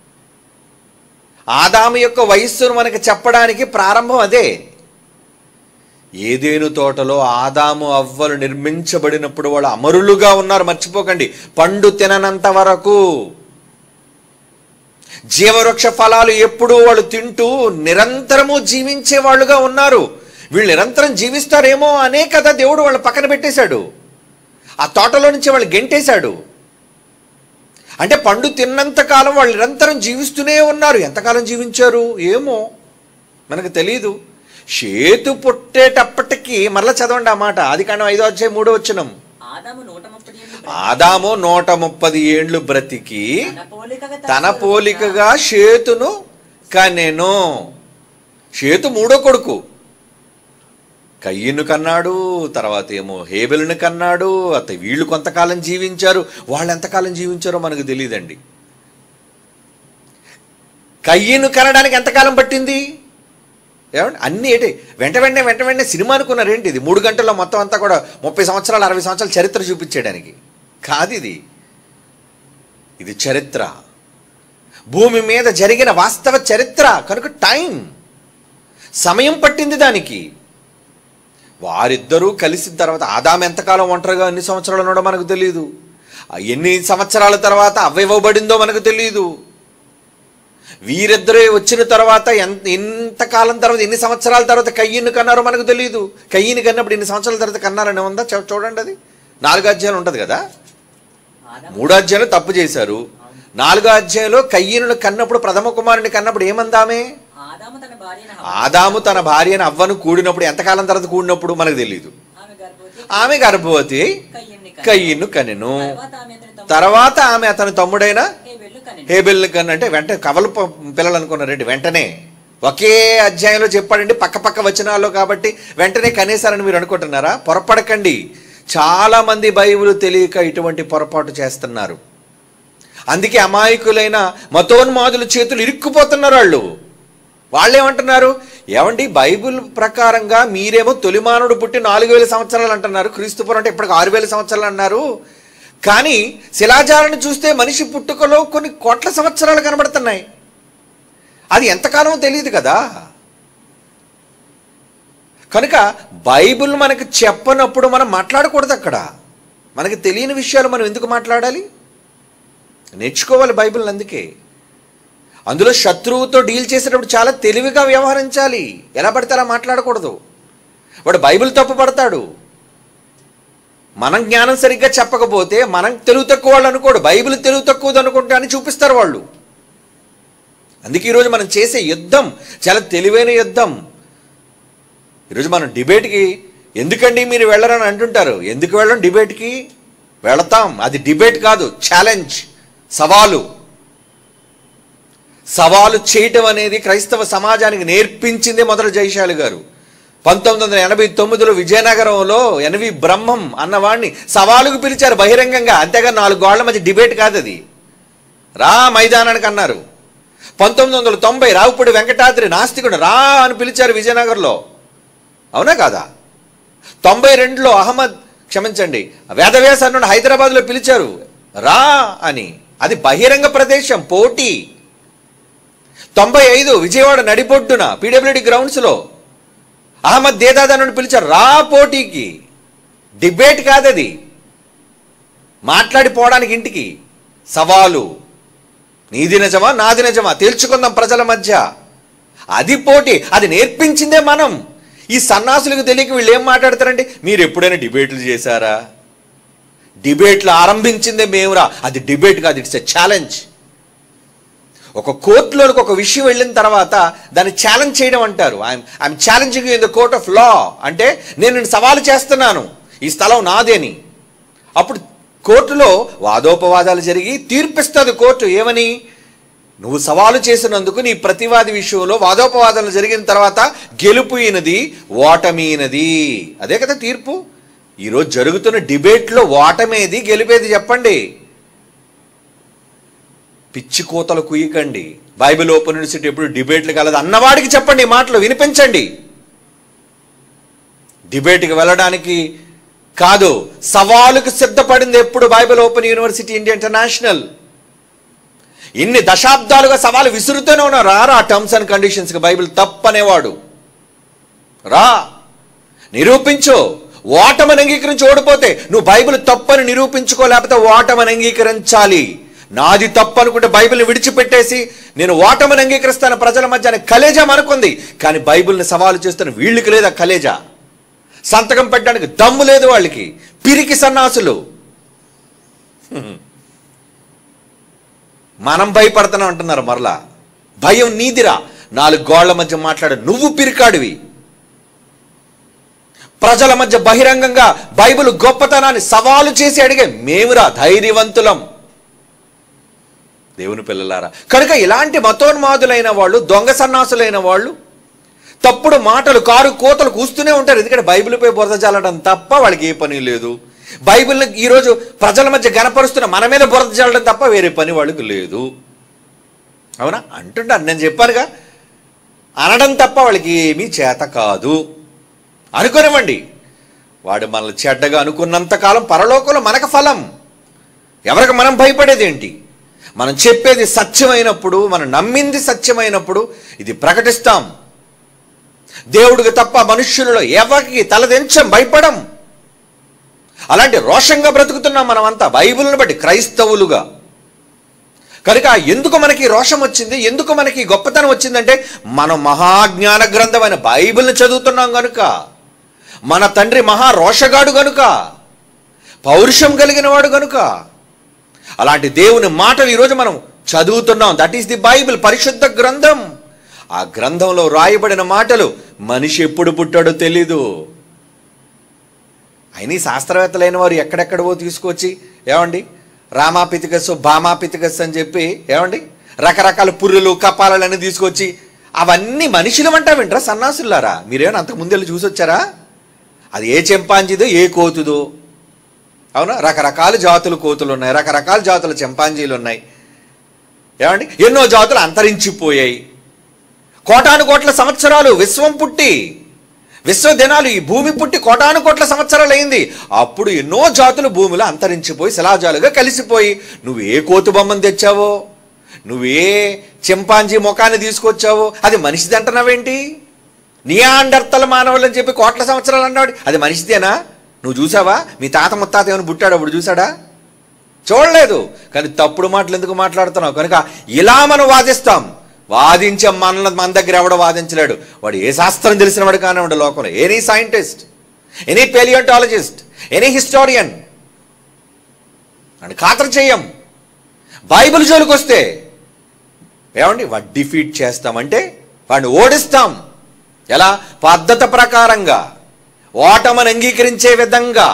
ఆదాము యొక్క వయస్సును మనకి చెప్పడానికి ప్రారంభం అదే ఏదేను తోటలో ఆదాము అవ్వలు నిర్మించబడినప్పుడు వాళ్ళు అమరులుగా ఉన్నారు మర్చిపోకండి పండు తిననంత వరకు జీవవృక్ష ఫలాలు ఎప్పుడూ వాళ్ళు తింటూ నిరంతరము జీవించే వాళ్ళుగా ఉన్నారు వీళ్ళు నిరంతరం జీవిస్తారేమో అనే కదా దేవుడు వాళ్ళ పక్కన పెట్టేశాడు ఆ తోటలో నుంచి వాళ్ళు గెంటేశాడు అంటే పండు తిన్నంత కాలం వాళ్ళు నిరంతరం జీవిస్తూనే ఉన్నారు ఎంతకాలం జీవించారు ఏమో మనకు తెలియదు చేతు పుట్టేటప్పటికి మరలా చదవండి ఆ మాట అది కాండం ఐదో అధ్యాయం మూడో వచ్చినం ఆదాము నూట ముప్పది ఏళ్ళు ఆదాము నూట ముప్పది ఏండ్లు బ్రతికి తన పోలికగా తన పోలికగా షేతును కనెను షేతు మూడో కొడుకు కయ్యను కన్నాడు తర్వాత ఏమో హేబెలుని కన్నాడు అత వీళ్ళు కొంతకాలం జీవించారు వాళ్ళు ఎంతకాలం జీవించారో మనకు తెలియదండి కయ్యను కనడానికి ఎంతకాలం పట్టింది ఏమండి అన్నీ ఏంటి వెంట వెంటనే వెంట వెంటనే సినిమా అనుకున్నారు ఏంటి ఇది మూడు గంటల్లో మొత్తం అంతా కూడా ముప్పై సంవత్సరాలు అరవై సంవత్సరాల చరిత్ర చూపించేయడానికి కాదు ఇది ఇది చరిత్ర భూమి మీద జరిగిన వాస్తవ చరిత్ర కనుక టైం సమయం పట్టింది దానికి వారిద్దరూ కలిసిన తర్వాత ఆదాం ఎంతకాలం ఒంటరిగా ఎన్ని సంవత్సరాలు ఉన్నాడో మనకు తెలియదు ఆ ఎన్ని సంవత్సరాల తర్వాత అవ్వివ్వబడిందో మనకు తెలియదు వీరిద్దరే వచ్చిన తర్వాత ఎంత ఎంతకాలం తర్వాత ఎన్ని సంవత్సరాల తర్వాత కయ్యిని కన్నారో మనకు తెలియదు కయ్యిని కన్నప్పుడు ఎన్ని సంవత్సరాల తర్వాత కన్నారని ఉందా చూ- చూడండి అది నాలుగు అధ్యాయాలు ఉంటుంది కదా ఆదాము మూడో అధ్యాయంలో తప్పు చేశారు నాలుగో అధ్యాయంలో కయ్యను కన్నప్పుడు ప్రథమ కుమారుని కన్నప్పుడు ఏమందామే ఆదాము తన భార్యను ఆదాము తన భార్యను అవ్వను కూడినప్పుడు ఎంతకాలం తర్వాత కూడినప్పుడు మనకు తెలియదు ఆమె గర్భవతి ఆమె గర్భవతి అయి కయ్యన్ని కయ్యిను కనెను తర్వాత ఆమె అతని తమ్ముడు తర్వాత ఆమె అతని తమ్ముడైన హేబెలు కనెను హేబెల్ కన్నా అంటే వెంట కవల ప- పిల్లలు అనుకున్నారండి వెంటనే ఒకే అధ్యాయంలో చెప్పాడండి పక్క పక్క వచనాల్లో కాబట్టి వెంటనే కనేశారని మీరు అనుకుంటున్నారా పొరపడకండి చాలా మంది బైబిల్ తెలియక ఇటువంటి పొరపాటు చేస్తున్నారు అందుకే అమాయకులైన మతోన్మాదుల చేతులు ఇరుక్కుపోతున్నారు వాళ్ళు వాళ్ళు ఏమంటున్నారు ఏమండి బైబిల్ ప్రకారంగా మీరేమో తొలిమానుడు పుట్టి నాలుగు వేల సంవత్సరాలు అంటున్నారు క్రీస్తుపురం అంటే ఇప్పటికి ఆరు వేల సంవత్సరాలు అన్నారు కానీ శిలాజాలను చూస్తే మనిషి పుట్టుకలో కొన్ని కోట్ల సంవత్సరాలు కనబడుతున్నాయి అది ఎంతకాలం తెలియదు కదా కనుక బైబిల్ మనకు చెప్పనప్పుడు మనం మాట్లాడకూడదు అక్కడ మనకి తెలియని విషయాలు మనం ఎందుకు మాట్లాడాలి నేర్చుకోవాలి బైబిల్ అందుకే అందులో శత్రువుతో డీల్ చేసేటప్పుడు చాలా తెలివిగా వ్యవహరించాలి ఎలా పడితే అలా మాట్లాడకూడదు వాడు బైబిల్ తప్పు పడతాడు మనం జ్ఞానం సరిగ్గా చెప్పకపోతే మనం తెలుగు తక్కువ వాళ్ళు అనుకోడు బైబిల్ తెలుగు తక్కువది అనుకుంటా అని చూపిస్తారు వాళ్ళు అందుకే ఈరోజు మనం చేసే యుద్ధం చాలా తెలివైన యుద్ధం ఈరోజు మనం డిబేట్కి ఎందుకండి మీరు వెళ్ళరని అంటుంటారు ఎందుకు వెళ్ళం డిబేట్కి వెళతాం అది డిబేట్ కాదు ఛాలెంజ్ సవాలు సవాలు చేయటం అనేది క్రైస్తవ సమాజానికి నేర్పించిందే మొదలు జయశాలి గారు పంతొమ్మిది వందల ఎనభై తొమ్మిదిలో విజయనగరంలో ఎనవి బ్రహ్మం అన్నవాడిని సవాలుకు పిలిచారు బహిరంగంగా అంతేగా నాలుగు గోళ్ల మధ్య డిబేట్ కాదు అది రా మైదానానికి అన్నారు పంతొమ్మిది వందల తొంభై రావుపూడి వెంకటాద్రి నాస్తికుడు రా అని పిలిచారు విజయనగర్లో అవునా కాదా తొంభై రెండులో అహ్మద్ క్షమించండి వేదవ్యాస అన్న హైదరాబాద్లో పిలిచారు రా అని అది బహిరంగ ప్రదేశం పోటీ తొంభై ఐదు విజయవాడ నడిబొడ్డున పీడబ్ల్యూడి గ్రౌండ్స్లో అహ్మద్ దేదాద్ అని పిలిచారు రా పోటీకి డిబేట్ కాదది మాట్లాడిపోవడానికి ఇంటికి సవాలు నీది నిజమా నాది నిజమా తేల్చుకుందాం ప్రజల మధ్య అది పోటీ అది నేర్పించిందే మనం ఈ సన్నాసులకు తెలియక వీళ్ళు ఏం మాట్లాడతారండి మీరు ఎప్పుడైనా డిబేట్లు చేశారా డిబేట్లు ఆరంభించిందే మేమురా అది డిబేట్ కాదు ఇట్స్ ఎ ఛాలెంజ్ ఒక కోర్టులోకి ఒక విషయం వెళ్ళిన తర్వాత దాన్ని ఛాలెంజ్ చేయడం అంటారు I'm I'm challenging in the court of law అంటే నేను నిన్ను సవాలు చేస్తున్నాను ఈ స్థలం నాదేని అప్పుడు కోర్టులో వాదోపవాదాలు జరిగి తీర్పిస్తుంది కోర్టు ఏమని నువ్వు సవాలు చేసినందుకు నీ ప్రతివాది విషయంలో వాదోపవాదాలు జరిగిన తర్వాత గెలుపు ఈయనది ఓటమి ఈయనది అదే కదా తీర్పు ఈరోజు జరుగుతున్న డిబేట్లో ఓటమేది గెలిపేది చెప్పండి పిచ్చి కోతలు కుయ్యకండి బైబిల్ ఓపెన్ యూనివర్సిటీ ఎప్పుడు డిబేట్లు కలదు అన్నవాడికి చెప్పండి ఈ మాటలు వినిపించండి డిబేట్కి వెళ్ళడానికి కాదు సవాలుకు సిద్ధపడింది ఎప్పుడు Bible open university India international ఇన్ని దశాబ్దాలుగా సవాలు విసురుతూనే ఉన్నారు రారా టర్మ్స్ అండ్ కండిషన్స్కి బైబిల్ తప్పనేవాడు రా నిరూపించు ఓటమని అంగీకరించి ఓడిపోతే నువ్వు బైబిల్ తప్పని నిరూపించుకోలేకపోతే ఓటమని అంగీకరించాలి నాది తప్పు అనుకుంటే బైబిల్ని విడిచిపెట్టేసి నేను ఓటమని అంగీకరిస్తాను ప్రజల మధ్య అని కలేజా మనకుంది కానీ బైబిల్ని సవాలు చేస్తున్న వీళ్ళకి లేదా కలేజా సంతకం పెట్టడానికి దమ్ము లేదు వాళ్ళకి పిరికి సన్నాసులు హ్మ్. మనం భయపడుతున్నాం అంటున్నారు మరలా భయం నీదిరా నాలుగు గోళ్ల మధ్య మాట్లాడు నువ్వు పిరికాడివి ప్రజల మధ్య బహిరంగంగా బైబిల్ గొప్పతనాన్ని సవాలు చేసి అడిగే మేమురా ధైర్యవంతులం దేవుని పిల్లలారా కనుక ఇలాంటి మతోన్మాదులైన వాళ్ళు దొంగ సన్నాసులైన వాళ్ళు తప్పుడు మాటలు కారు కోతలు కూస్తూనే ఉంటారు ఎందుకంటే బైబిల్పై బురద చల్లడం తప్ప వాళ్ళకి ఏ పని లేదు బైబిల్ని ఈరోజు ప్రజల మధ్య గనపరుస్తున్న మన మీద బురద చల్లడం తప్ప వేరే పని వాళ్ళకి లేదు అవునా అంటుంటారు నేను చెప్పానుగా అనడం తప్ప వాళ్ళకి ఏమీ చేత కాదు అనుకోనివ్వండి వాడు మనల్ని చెడ్డగా అనుకున్నంత కాలం పరలోకంలో మనకు ఫలం ఎవరికి మనం భయపడేది ఏంటి మనం చెప్పేది సత్యమైనప్పుడు మనం నమ్మింది సత్యమైనప్పుడు ఇది ప్రకటిస్తాం దేవుడికి తప్ప మనుష్యులలో ఎవరికి తలదించం భయపడం అలాంటి రోషంగా బ్రతుకుతున్నాం మనమంతా బైబిల్ని బట్టి క్రైస్తవులుగా కనుక ఎందుకు మనకి రోషం వచ్చింది ఎందుకు మనకి గొప్పతనం వచ్చిందంటే మనం మహాజ్ఞాన గ్రంథమైన బైబిల్ని చదువుతున్నాం గనుక మన తండ్రి మహా రోషగాడు గనుక పౌరుషం కలిగిన వాడు గనుక అలాంటి దేవుని మాటలు ఈరోజు మనం చదువుతున్నాం దట్ ఈస్ ది బైబిల్ పరిశుద్ధ గ్రంథం ఆ గ్రంథంలో రాయబడిన మాటలు మనిషి ఎప్పుడు పుట్టాడో తెలీదు అయిన ఈ శాస్త్రవేత్తలైన వారు ఎక్కడెక్కడవో తీసుకొచ్చి ఏమండి రామాపితికస్సు భామాపితికస్సు అని చెప్పి ఏమండి రకరకాల పుర్రులు కపాలన్నీ తీసుకొచ్చి అవన్నీ మనుషులు అంటా వింటారా సన్నాసులారా మీరేమైనా అంతకు ముందెళ్ళి చూసి వచ్చారా అది ఏ చెంపాంజీదో ఏ కోతుదో అవునా రకరకాల జాతులు కోతులు ఉన్నాయి రకరకాల జాతుల చెంపాంజీలు ఉన్నాయి ఏమండి ఎన్నో జాతులు అంతరించిపోయాయి కోటాను కోట్ల సంవత్సరాలు విశ్వం పుట్టి విశ్వ దినాలు ఈ భూమి పుట్టి కోటాను కోట్ల సంవత్సరాలు అయింది అప్పుడు ఎన్నో జాతులు భూమిలో అంతరించిపోయి శిలాజాలుగా కలిసిపోయి నువ్వు ఏ కోతు బొమ్మను తెచ్చావో నువ్వు ఏ చింపాంజీ ముఖాన్ని తీసుకొచ్చావో అది మనిషిది అంటున్నావేంటి నియాండర్తల మానవులు అని చెప్పి కోట్ల సంవత్సరాలు అన్నాడు అది మనిషిదేనా నువ్వు చూసావా మీ తాత ముత్తాత ఏమైనా పుట్టాడు అప్పుడు చూసాడా చూడలేదు కానీ తప్పుడు మాటలు ఎందుకు మాట్లాడుతున్నావు కనుక ఇలా మనం వాదిస్తాం వాదించే మన మన దగ్గర ఎవడో వాదించలేడు వాడు ఏ శాస్త్రం తెలిసిన వాడు కానివాడు లోకంలో any scientist any palaeontologist any historian అని ఖాతరు చెయ్యం బైబిల్ జోలికి వస్తే ఏమండి వాడు డిఫీట్ చేస్తామంటే వాడిని ఓడిస్తాం ఎలా పద్ధతి ప్రకారంగా ఓటమని అంగీకరించే విధంగా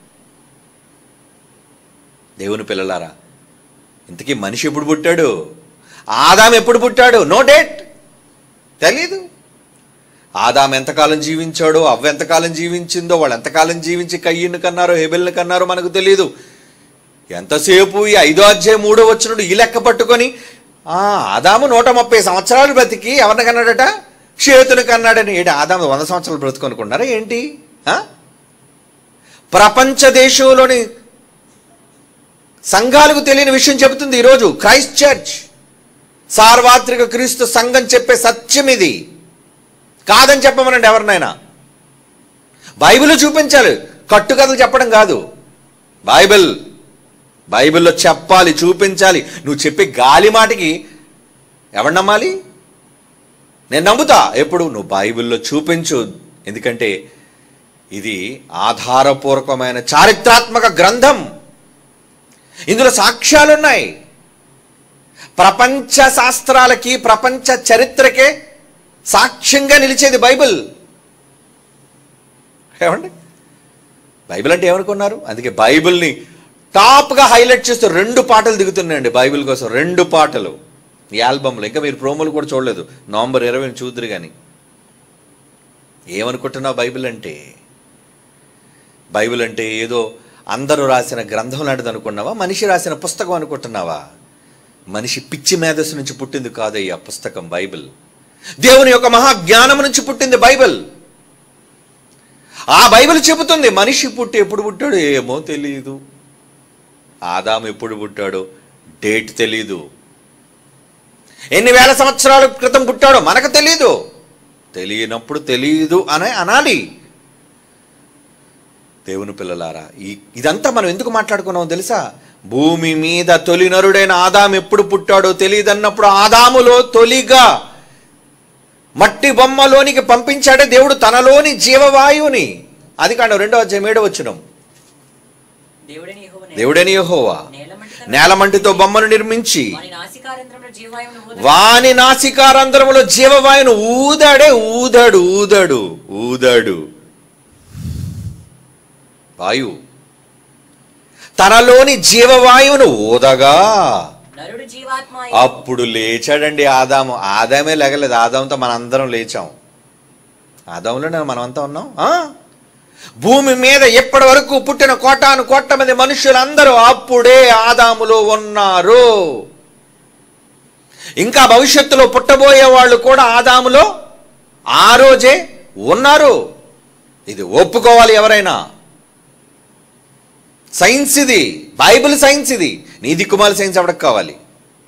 దేవుని పిల్లలారా ఇంతకీ మనిషి ఎప్పుడు పుట్టాడు ఆదాం ఎప్పుడు పుట్టాడు నో డేట్ తెలీదు ఆదాం ఎంతకాలం జీవించాడో అవ్వ ఎంతకాలం జీవించిందో వాళ్ళు ఎంతకాలం జీవించి కయ్యిని కన్నారో హెబెల్ని కన్నారో మనకు తెలియదు ఎంతసేపు ఈ ఐదో అధ్యాయం మూడో వచ్చినప్పుడు ఈ లెక్క పట్టుకొని ఆ, ఆదాము నూట ముప్పై సంవత్సరాలు బ్రతికి ఎవరిని కన్నాడట చేతుని కన్నాడని ఏంటి ఆదాము వంద సంవత్సరాలు బ్రతుకొనుకున్నారా ఏంటి ఆ? ప్రపంచ దేశంలోని సంఘాలకు తెలియని విషయం చెబుతుంది ఈరోజు క్రైస్ట్ చర్చ్ సార్వత్రిక క్రీస్తు సంఘం చెప్పే సత్యం ఇది కాదని చెప్పమనండి ఎవరినైనా బైబిల్ చూపించాలి కట్టుకథలు చెప్పడం కాదు బైబిల్ బైబిల్లో చెప్పాలి చూపించాలి నువ్వు చెప్పే గాలి మాటకి ఎవరు నమ్మాలి నేను నమ్ముతా ఎప్పుడు నువ్వు బైబిల్లో చూపించు ఎందుకంటే ఇది ఆధారపూర్వకమైన చారిత్రాత్మక గ్రంథం ఇందులో సాక్ష్యాలు ఉన్నాయి ప్రపంచ శాస్త్రాలకి ప్రపంచ చరిత్రకే సాక్ష్యంగా నిలిచేది బైబిల్ ఏమండి బైబిల్ అంటే ఏమనుకున్నారు అందుకే బైబిల్ని టాప్గా హైలైట్ చేస్తూ రెండు పాటలు దిగుతున్నాయండి బైబిల్ కోసం రెండు పాటలు ఈ ఆల్బంలో ఇంకా మీరు ప్రోమోలు కూడా చూడలేదు నవంబర్ ఇరవై చూద్దరు కానీ ఏమనుకుంటున్నావు బైబిల్ అంటే బైబిల్ అంటే ఏదో అందరూ రాసిన గ్రంథం లాంటిది అనుకున్నావా మనిషి రాసిన పుస్తకం అనుకుంటున్నావా మనిషి పిచ్చి మేధస్సు నుంచి పుట్టింది కాదయ్యా పుస్తకం బైబిల్ దేవుని యొక్క మహా జ్ఞానం నుంచి పుట్టింది బైబిల్ ఆ బైబిల్ చెబుతుంది మనిషి పుట్టి ఎప్పుడు పుట్టాడు ఏమో తెలియదు ఆదాము ఎప్పుడు పుట్టాడో డేట్ తెలీదు ఎన్ని వేల సంవత్సరాల క్రితం పుట్టాడో మనకు తెలీదు తెలియనప్పుడు తెలియదు అనే అనాలి దేవుని పిల్లలారా ఈ ఇదంతా మనం ఎందుకు మాట్లాడుకున్నాం తెలుసా భూమి మీద తొలి నరుడైన ఆదాము ఎప్పుడు పుట్టాడో తెలియదన్నప్పుడు ఆదాములో తొలిగా మట్టి బొమ్మలోనికి పంపించాడే దేవుడు తనలోని జీవవాయువుని అది కాండం రెండో అధ్యాయం ఏడో వచ్చినం దేవుడని యెహోవా దేవుడని యెహోవా నేలమంటి తన నేలమంటితో బొమ్మను నిర్మించి వాని నాసికారంధ్రంలో జీవవాయువును ఊద వాని నాసికారంధ్రములో జీవవాయువును ఊదాడే ఊదాడు ఊదాడు ఊదాడు వాయువు తనలోని జీవవాయువును ఊదగా నరుడు జీవాత్మ అయి అప్పుడు లేచాడండి ఆదాము ఆదామే లేగలేదు ఆదాముతో మనందరం లేచాం ఆదాములోనే మనమంతా ఉన్నాం ఆ? భూమి మీద ఎప్పటి వరకు పుట్టిన కోటాను కోట్ల మంది మనుషులందరూ అప్పుడే ఆదాములో ఉన్నారు ఇంకా భవిష్యత్తులో పుట్టబోయే వాళ్ళు కూడా ఆదాములో ఆ రోజే ఉన్నారు ఇది ఒప్పుకోవాలి ఎవరైనా సైన్స్ ఇది బైబిల్ సైన్స్ ఇది నీ దిక్కుమాల సైన్స్ ఎవరికి కావాలి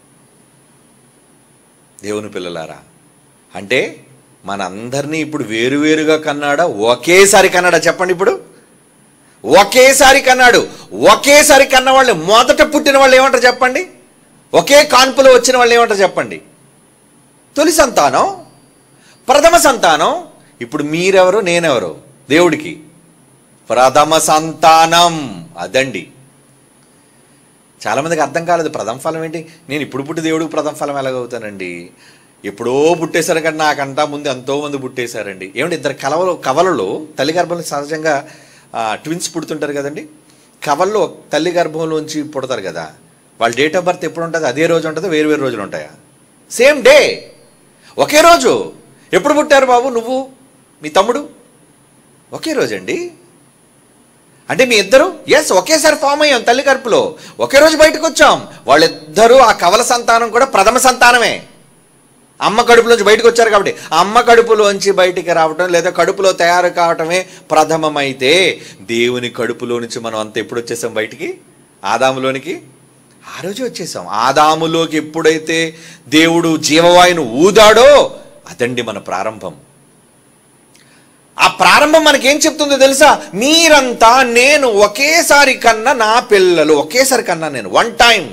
దేవుని పిల్లలారా అంటే మనందరినీ ఇప్పుడు వేరువేరుగా కన్నాడా ఒకేసారి కన్నాడా చెప్పండి ఇప్పుడు ఒకేసారి కన్నాడు ఒకేసారి కన్న వాళ్ళు మొదట పుట్టిన వాళ్ళు ఏమంటారు చెప్పండి ఒకే కాన్పులో వచ్చిన వాళ్ళు ఏమంటారు చెప్పండి తొలి సంతానం ప్రథమ సంతానం ఇప్పుడు మీరెవరు నేనెవరు దేవుడికి ప్రథమ సంతానం అదండి చాలామందికి అర్థం కాలేదు ప్రథమ ఫలం ఏంటి నేను ఇప్పుడు పుట్టి దేవుడికి ప్రథమ ఫలం ఎలాగవుతానండి ఎప్పుడో పుట్టేశారు కానీ నాకంటా ముందు ఎంతో మంది పుట్టేశారండి ఏమంటే ఇద్దరు కలవలు కవలలో తల్లి గర్భంలో సహజంగా ట్విన్స్ పుడుతుంటారు కదండి కవల్లో తల్లి గర్భంలోంచి పుడతారు కదా వాళ్ళ డేట్ ఆఫ్ బర్త్ ఎప్పుడు ఉంటుంది అదే రోజు ఉంటుందా వేరు వేరు రోజులు ఉంటాయా సేమ్ డే ఒకే రోజు ఎప్పుడు పుట్టారు బాబు నువ్వు మీ తమ్ముడు ఒకే రోజండి అంటే మీ ఇద్దరు ఎస్ ఒకేసారి ఫామ్ అయ్యాం తల్లి కడుపులో ఒకే రోజు బయటకు వచ్చాం వాళ్ళిద్దరూ ఆ కవల సంతానం కూడా ప్రథమ సంతానమే అమ్మ కడుపులోంచి బయటకు వచ్చారు కాబట్టి ఆ అమ్మ కడుపులోంచి బయటికి రావటం లేదా కడుపులో తయారు కావటమే ప్రథమమైతే దేవుని కడుపులో నుంచి మనం అంత ఎప్పుడు వచ్చేసాం బయటికి ఆదాములోనికి ఆ రోజు వచ్చేసాం ఆదాములోకి ఎప్పుడైతే దేవుడు జీవవాయును ఊదాడో అదండి మన ప్రారంభం ఆ ప్రారంభం మనకేం చెప్తుందో తెలుసా మీరంతా నేను ఒకేసారి కన్నా నా పిల్లలు ఒకేసారి కన్నా నేను వన్ టైం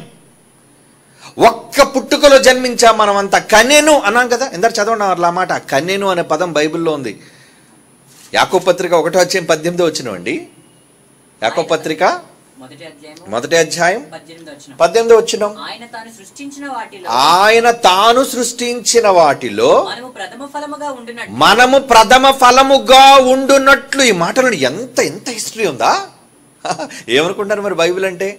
ఒక్క పుట్టుకలో జన్మించా మనం అంతా కనెను అన్నాం కదా ఎందరు చదవండి అట్లా మాట కనెను అనే పదం బైబిల్లో ఉంది యాకో పత్రిక ఒకటో అధ్యాయం పద్దెనిమిదో వచ్చినవండి యాకో పత్రిక మొదటి అధ్యాయము మొదటి అధ్యాయం పద్దెనిమిది వచ్చిన పద్దెనిమిదో వచ్చిన ఆయన తాను సృష్టించిన వాటిలో ఆయన తాను సృష్టించిన వాటిలో మనము ప్రథమ ఫలముగా ఉండినట్టు మనము ప్రథమ ఫలముగా ఉండున్నట్లు ఈ మాటలు ఎంత ఎంత హిస్టరీ ఉందా ఏమనుకుంటారు మరి బైబిల్ అంటే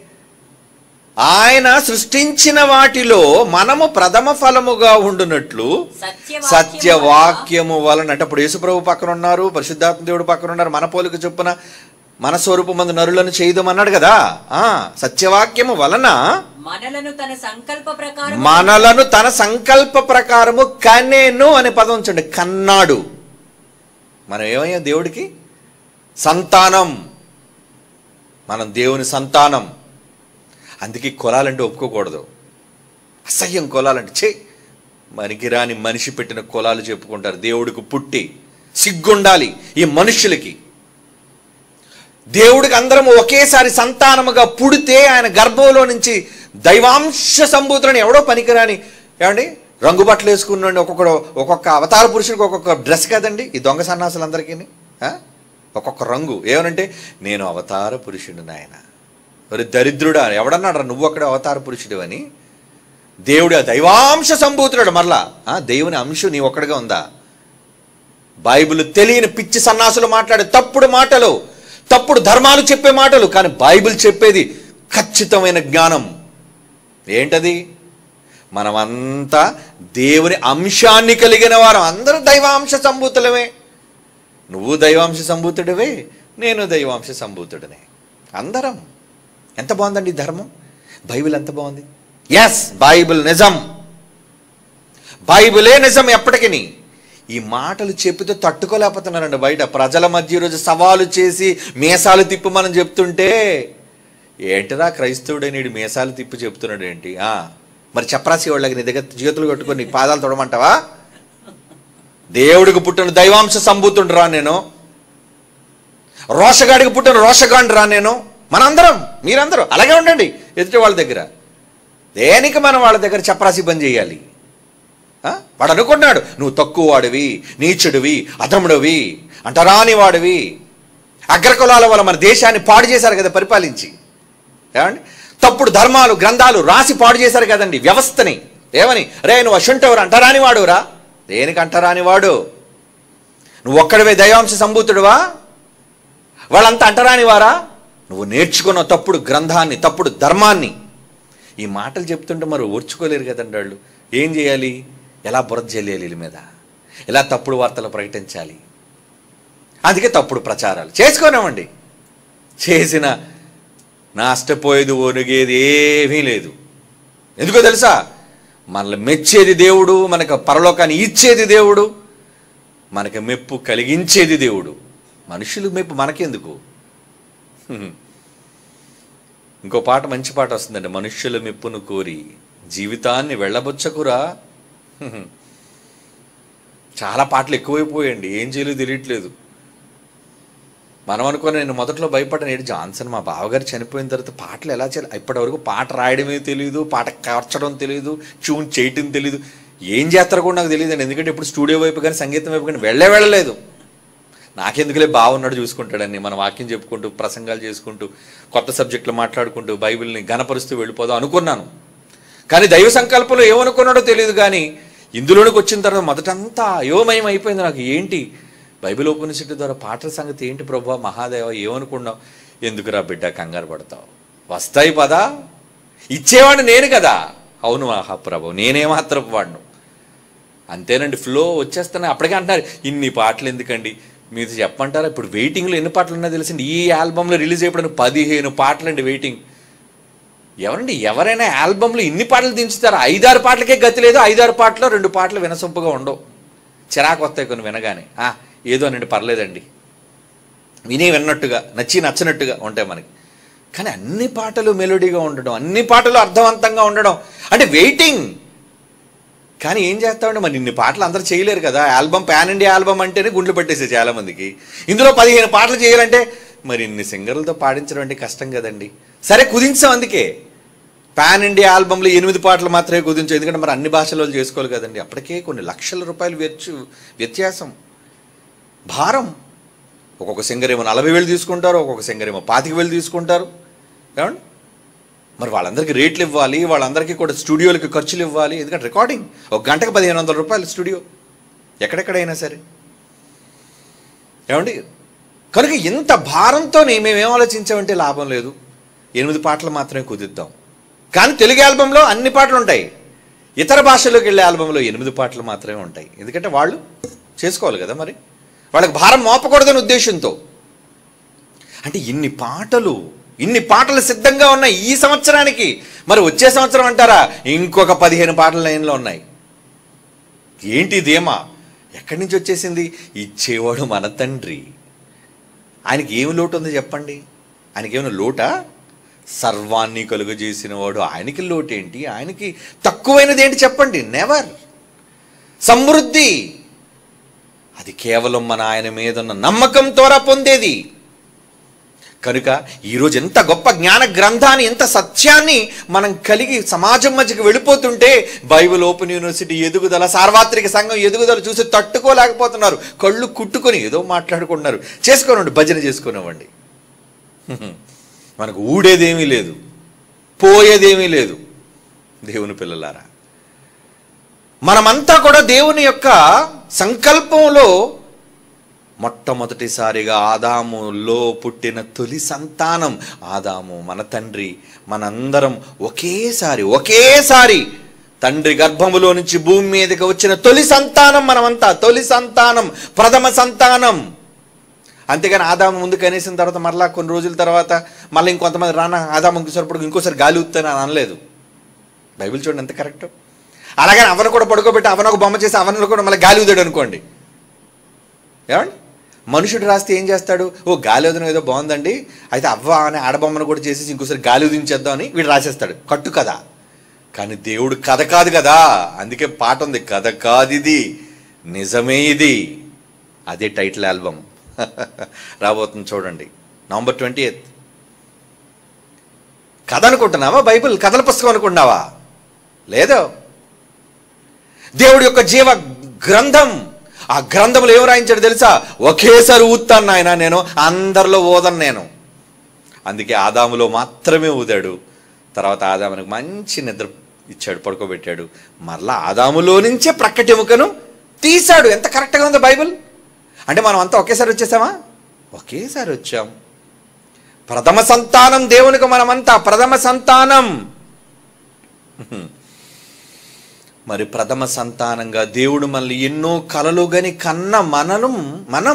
ఆయన సృష్టించిన వాటిలో మనము ప్రథమ ఫలముగా ఉండునట్లు సత్యవాక్యము సత్యవాక్యము వలన అంటే అప్పుడు యేసుప్రభు పక్కన ఉన్నారు పరిశుద్ధాత్మ దేవుడు పక్కన ఉన్నారు మన పోలిక చొప్పున మన స్వరూపమందు నరులను చేయదమన్నాడు కదా ఆ సత్యవాక్యము వలన మనలను తన సంకల్ప ప్రకారం మనలను తన సంకల్ప ప్రకారము కనేను అనే పదం ఉంచండి కన్నాడు మనం ఏమయ్యాం దేవుడికి సంతానం మనం దేవుని సంతానం అందుకే కులాలంటే ఒప్పుకోకూడదు అసహ్యం కులాలంటే చే మనికిరాని మనిషి పెట్టిన కులాలు చెప్పుకుంటారు దేవుడికి పుట్టి సిగ్గుండాలి ఈ మనుషులకి దేవుడికి అందరం ఒకేసారి సంతానముగా పుడితే ఆయన గర్భంలో నుంచి దైవాంశ సంభూతులని ఎవడో పనికిరాని ఏమండి రంగు బట్టలు వేసుకున్నాండి ఒక్కొక్కడు ఒక్కొక్క అవతార పురుషుడికి ఒక్కొక్క డ్రెస్ కదండి ఈ దొంగ సన్నాసులందరికీ ఒక్కొక్క రంగు ఏమనంటే నేను అవతార పురుషుడు నాయన మరి దరిద్రుడా ఎవడన్నాడు నువ్వు అక్కడ అవతార పురుషుడు అని దేవుడు ఆ దైవాంశ సంభూతుడు మరలా ఆ, దేవుని అంశం నీ ఒక్కడిగా ఉందా బైబిల్ తెలియని పిచ్చి సన్నాసులు మాట్లాడే తప్పుడు మాటలు తప్పుడు ధర్మాలు చెప్పే మాటలు కానీ బైబిల్ చెప్పేది ఖచ్చితమైన జ్ఞానం ఏంటది మనమంతా దేవుని అంశాన్ని కలిగిన వారం అందరూ దైవాంశ సంభూతులమే నువ్వు దైవాంశ సంభూతుడివే నేను దైవాంశ సంభూతుడినే అందరం ఎంత బాగుందండి ఈ ధర్మం బైబిల్ ఎంత బాగుంది ఎస్ బైబిల్ నిజం బైబిలే నిజం ఎప్పటికీ ఈ మాటలు చెప్తే తట్టుకోలేకపోతున్నారండి బయట ప్రజల మధ్య ఈరోజు సవాలు చేసి మీసాలు తిప్పు మనం చెప్తుంటే ఏంటిరా క్రైస్తవుడే నీడు మీసాలు తిప్పి చెప్తున్నాడు ఏంటి ఆ, మరి చెప్పరాసి వాళ్ళకి నీ దగ్గర చేతులు కట్టుకొని నీ పాదాలు తొడమంటావా దేవుడికి పుట్టిన దైవాంశ సంభూతుండు రా నేను రోషగాడికి పుట్టిన రోషగాండి రా నేను మనందరం మీరందరూ అలాగే ఉండండి ఎదుటి వాళ్ళ దగ్గర దేనికి మనం వాళ్ళ దగ్గర చపరాసి పని చేయాలి ఆ? వాడు అనుకున్నాడు నువ్వు తక్కువ వాడివి నీచుడివి అధముడివి అంటరాని వాడివి అగ్రకులాల వల్ల మన దేశాన్ని పాడు చేశారు కదా పరిపాలించి ఏమండి తప్పుడు ధర్మాలు గ్రంథాలు రాసి పాడు చేశారు కదండి వ్యవస్థని ఏమని రే నువ్వు అశుంటవరు అంటరాని వాడురా దేనికి అంటరాని వాడు నువ్వు ఒక్కడివే దైవాంశ సంభూతుడువా వాళ్ళంతా అంటరాని వారా నువ్వు నేర్చుకున్న తప్పుడు గ్రంథాన్ని తప్పుడు ధర్మాన్ని ఈ మాటలు చెప్తుంటే మరి ఓర్చుకోలేరు కదండి వాళ్ళు ఏం చేయాలి ఎలా బురద చెల్లేయాలి వీళ్ళ మీద ఎలా తప్పుడు వార్తలు ప్రకటించాలి అందుకే తప్పుడు ప్రచారాలు చేసుకోనివ్వండి చేసిన నష్టపోయేది ఒరిగేది ఏమీ లేదు ఎందుకో తెలుసా మనల్ని మెచ్చేది దేవుడు మనకు పరలోకాన్ని ఇచ్చేది దేవుడు మనకి మెప్పు కలిగించేది దేవుడు మనుషులు మెప్పు మనకెందుకు హ్మ్. ఇంకో పాట మంచి పాట వస్తుందండి మనుష్యుల మెప్పును కోరి జీవితాన్ని వెళ్ళబుచ్చకురా చాలా పాటలు ఎక్కువైపోయాయండి ఏం చేయాలో తెలియట్లేదు మనం అనుకున్న నేను మొదట్లో భయపడ్డాను ఏంటి జాన్సన్ మా బావగారు చనిపోయిన తర్వాత పాటలు ఎలా చేయాలి ఇప్పటివరకు పాట రాయడమే తెలియదు పాట కార్చడం తెలియదు ట్యూన్ చేయటం తెలియదు ఏం చేస్తారో కూడా నాకు తెలియదు ఎందుకంటే ఇప్పుడు స్టూడియో వైపు కానీ సంగీతం వైపు కానీ వెళ్ళే వెళ్ళలేదు నాకెందుకులే బాగున్నాడు చూసుకుంటాడని మన వాక్యం చెప్పుకుంటూ ప్రసంగాలు చేసుకుంటూ కొత్త సబ్జెక్టులు మాట్లాడుకుంటూ బైబిల్ని గనపరుస్తూ వెళ్ళిపోదాం అనుకున్నాను కానీ దైవ సంకల్పంలో ఏమనుకున్నాడో తెలియదు కానీ ఇందులోనికి వచ్చిన తర్వాత మొదటంతా అయోమయం అయిపోయింది నాకు ఏంటి బైబిల్ ఉపనిషత్తు ద్వారా పాటల సంగతి ఏంటి ప్రభా మహాదేవ ఏమనుకున్నావు ఎందుకురా బిడ్డ కంగారు పడతావు వస్తాయి పదా ఇచ్చేవాడు నేను కదా అవును మహాప్రభు నేనేమాత్రపు వాడును అంతేనండి ఫ్లో వచ్చేస్తాను అప్పటికే అంటున్నారు ఇన్ని పాటలు ఎందుకండి మీరు చెప్పంటారా ఇప్పుడు వెయిటింగ్లో ఎన్ని పాటలు ఉన్నాయో తెలిసింది ఈ ఆల్బంలో రిలీజ్ అయిపోయిన పదిహేను పాటలండి వెయిటింగ్ ఎవరండి ఎవరైనా ఆల్బంలో ఇన్ని పాటలు దించుతారా ఐదారు పాటలకే గతి లేదు ఐదారు పాటలు రెండు పాటలు వినసొంపుగా ఉండవు చిరాకు వస్తాయి కొన్ని వినగానే "ఆ, ఏదో అనండి పర్లేదండి విని విన్నట్టుగా నచ్చి నచ్చినట్టుగా ఉంటాయి మనకి కానీ అన్ని పాటలు మెలోడీగా ఉండడం అన్ని పాటలు అర్థవంతంగా ఉండడం అంటే వెయిటింగ్ కానీ ఏం చేస్తామండి మరి ఇన్ని పాటలు అందరూ చేయలేరు కదా ఆల్బమ్ ప్యాన్ ఇండియా ఆల్బమ్ అంటేనే గుండ్లు పెట్టేసే చాలా మందికి ఇందులో పదిహేను పాటలు చేయాలంటే మరి ఇన్ని సింగర్లతో పాడించడం అంటే కష్టం కదండి సరే కుదించాం అందుకే పాన్ ఇండియా ఆల్బంలో ఎనిమిది పాటలు మాత్రమే కుదించాం ఎందుకంటే మరి అన్ని భాషల్లో చేసుకోవాలి కదండి అప్పటికే కొన్ని లక్షల రూపాయలు వ్యర్చు వ్యత్యాసం భారం ఒక్కొక్క సింగర్ ఏమో నలభై వేలు తీసుకుంటారు ఒక్కొక్క సింగర్ ఏమో పాతిక వేలు తీసుకుంటారు ఏమండి మరి వాళ్ళందరికీ రేట్లు ఇవ్వాలి వాళ్ళందరికీ కూడా స్టూడియోలకి ఖర్చులు ఇవ్వాలి ఎందుకంటే రికార్డింగ్ ఒక గంటకు పదిహేను వందల రూపాయలు స్టూడియో ఎక్కడెక్కడైనా సరే ఏమండి కనుక ఇంత భారంతోనే మేమేం ఆలోచించామంటే లాభం లేదు ఎనిమిది పాటలు మాత్రమే కుదిద్దాం కానీ తెలుగు ఆల్బంలో అన్ని పాటలు ఉంటాయి ఇతర భాషల్లోకి వెళ్ళే ఆల్బంలో ఎనిమిది పాటలు మాత్రమే ఉంటాయి ఎందుకంటే వాళ్ళు చేసుకోవాలి కదా మరి వాళ్ళకి భారం మోపకూడదని ఉద్దేశంతో అంటే ఇన్ని పాటలు ఇన్ని పాటలు సిద్ధంగా ఉన్నాయి ఈ సంవత్సరానికి మరి వచ్చే సంవత్సరం అంటారా ఇంకొక పదిహేను పాటలు లైన్లో ఉన్నాయి ఏంటి ధీమా ఎక్కడి నుంచి వచ్చేసింది ఇచ్చేవాడు మన తండ్రి ఆయనకి ఏమి లోటు ఉంది చెప్పండి ఆయనకి ఏమైనా లోటా సర్వాన్ని కలుగజేసిన వాడు ఆయనకి లోటేంటి ఆయనకి తక్కువైనది ఏంటి చెప్పండి నెవర్ సమృద్ధి అది కేవలం మన ఆయన మీద ఉన్న నమ్మకం ద్వారా పొందేది కనుక ఈరోజు ఎంత గొప్ప జ్ఞాన గ్రంథాన్ని ఎంత సత్యాన్ని మనం కలిగి సమాజం మధ్యకి వెళ్ళిపోతుంటే బైబిల్ ఓపెన్ యూనివర్సిటీ ఎదుగుదల సార్వత్రిక సంఘం ఎదుగుదల చూసి తట్టుకోలేకపోతున్నారు కళ్ళు కుట్టుకొని ఏదో మాట్లాడుకుంటున్నారు చేసుకోనండి భజన చేసుకునేవ్వండి మనకు ఊడేదేమీ లేదు పోయేదేమీ లేదు దేవుని పిల్లలారా మనమంతా కూడా దేవుని యొక్క సంకల్పంలో మొట్టమొదటిసారిగా ఆదాములో పుట్టిన తొలి సంతానం ఆదాము మన తండ్రి మనందరం ఒకేసారి ఒకేసారి తండ్రి గర్భములో నుంచి భూమి మీదకి వచ్చిన తొలి సంతానం మనమంతా తొలి సంతానం ప్రథమ సంతానం అంతేగాని ఆదాము ముందు కనేసిన తర్వాత మరలా కొన్ని రోజుల తర్వాత మళ్ళీ ఇంకొంతమంది రానా ఆదాము ఇంకోసారి ఇంకోసారి గాలి ఊతాను అని అనలేదు బైబిల్ చూడండి ఎంత కరెక్ట్ అలాగని అవను కూడా పడుకోబెట్టి అవన ఒక బొమ్మ చేసి అవనలో కూడా మళ్ళీ గాలి ఊదాడు అనుకోండి ఏమండి మనుషుడు రాస్తే ఏం చేస్తాడు ఓ గాలి వదనం ఏదో బాగుందండి అయితే అవ్వ అనే ఆడబొమ్మను కూడా చేసేసి ఇంకోసారి గాలి ఉదించేద్దామని వీడు రాసేస్తాడు కట్టు కథ కానీ దేవుడు కథ కాదు కదా అందుకే పాట ఉంది కథ కాదు ఇది నిజమే ఇది అదే టైటిల్ ఆల్బమ్ రాబోతుంది చూడండి నవంబర్ ట్వంటీ ఎయిత్ కథ అనుకుంటున్నావా బైబిల్ కథల పుస్తకం అనుకుంటున్నావా లేదు దేవుడి యొక్క జీవ గ్రంథం ఆ గ్రంథంలో ఏం రాయించాడు తెలుసా ఒకేసారి ఊతాను నాయన నేను అందరిలో ఊదను నేను అందుకే ఆదాములో మాత్రమే ఊదాడు తర్వాత ఆదామునికి మంచి నిద్ర ఇచ్చాడు పడుకోబెట్టాడు మరలా ఆదాములో నుంచే ప్రక్కటెముకను తీశాడు ఎంత కరెక్ట్గా ఉందో బైబిల్ అంటే మనం అంతా ఒకేసారి వచ్చేసామా ఒకేసారి వచ్చాం ప్రథమ సంతానం దేవునికి మనమంతా ప్రథమ సంతానం మరి ప్రథమ సంతానంగా దేవుడు మనల్ని ఎన్నో కలలు గని కన్న మనలం మనం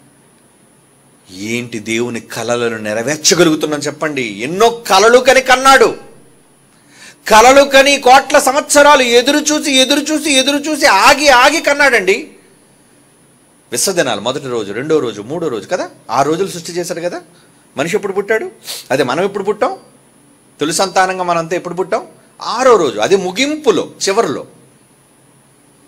ఏంటి దేవుని కలలను నెరవేర్చగలుగుతున్నాం చెప్పండి ఎన్నో కలలు కని కన్నాడు కలలు కని కోట్ల సంవత్సరాలు ఎదురు చూసి ఎదురు చూసి ఎదురు చూసి ఆగి ఆగి కన్నాడండి విశ్వదినాలు మొదటి రోజు రెండో రోజు మూడో రోజు కదా ఆ రోజులు సృష్టి చేశాడు కదా మనిషి ఎప్పుడు పుట్టాడు అదే మనం ఎప్పుడు పుట్టాం తొలి సంతానంగా మనంతా ఎప్పుడు పుట్టాం ఆరో రోజు అది ముగింపులో చివరిలో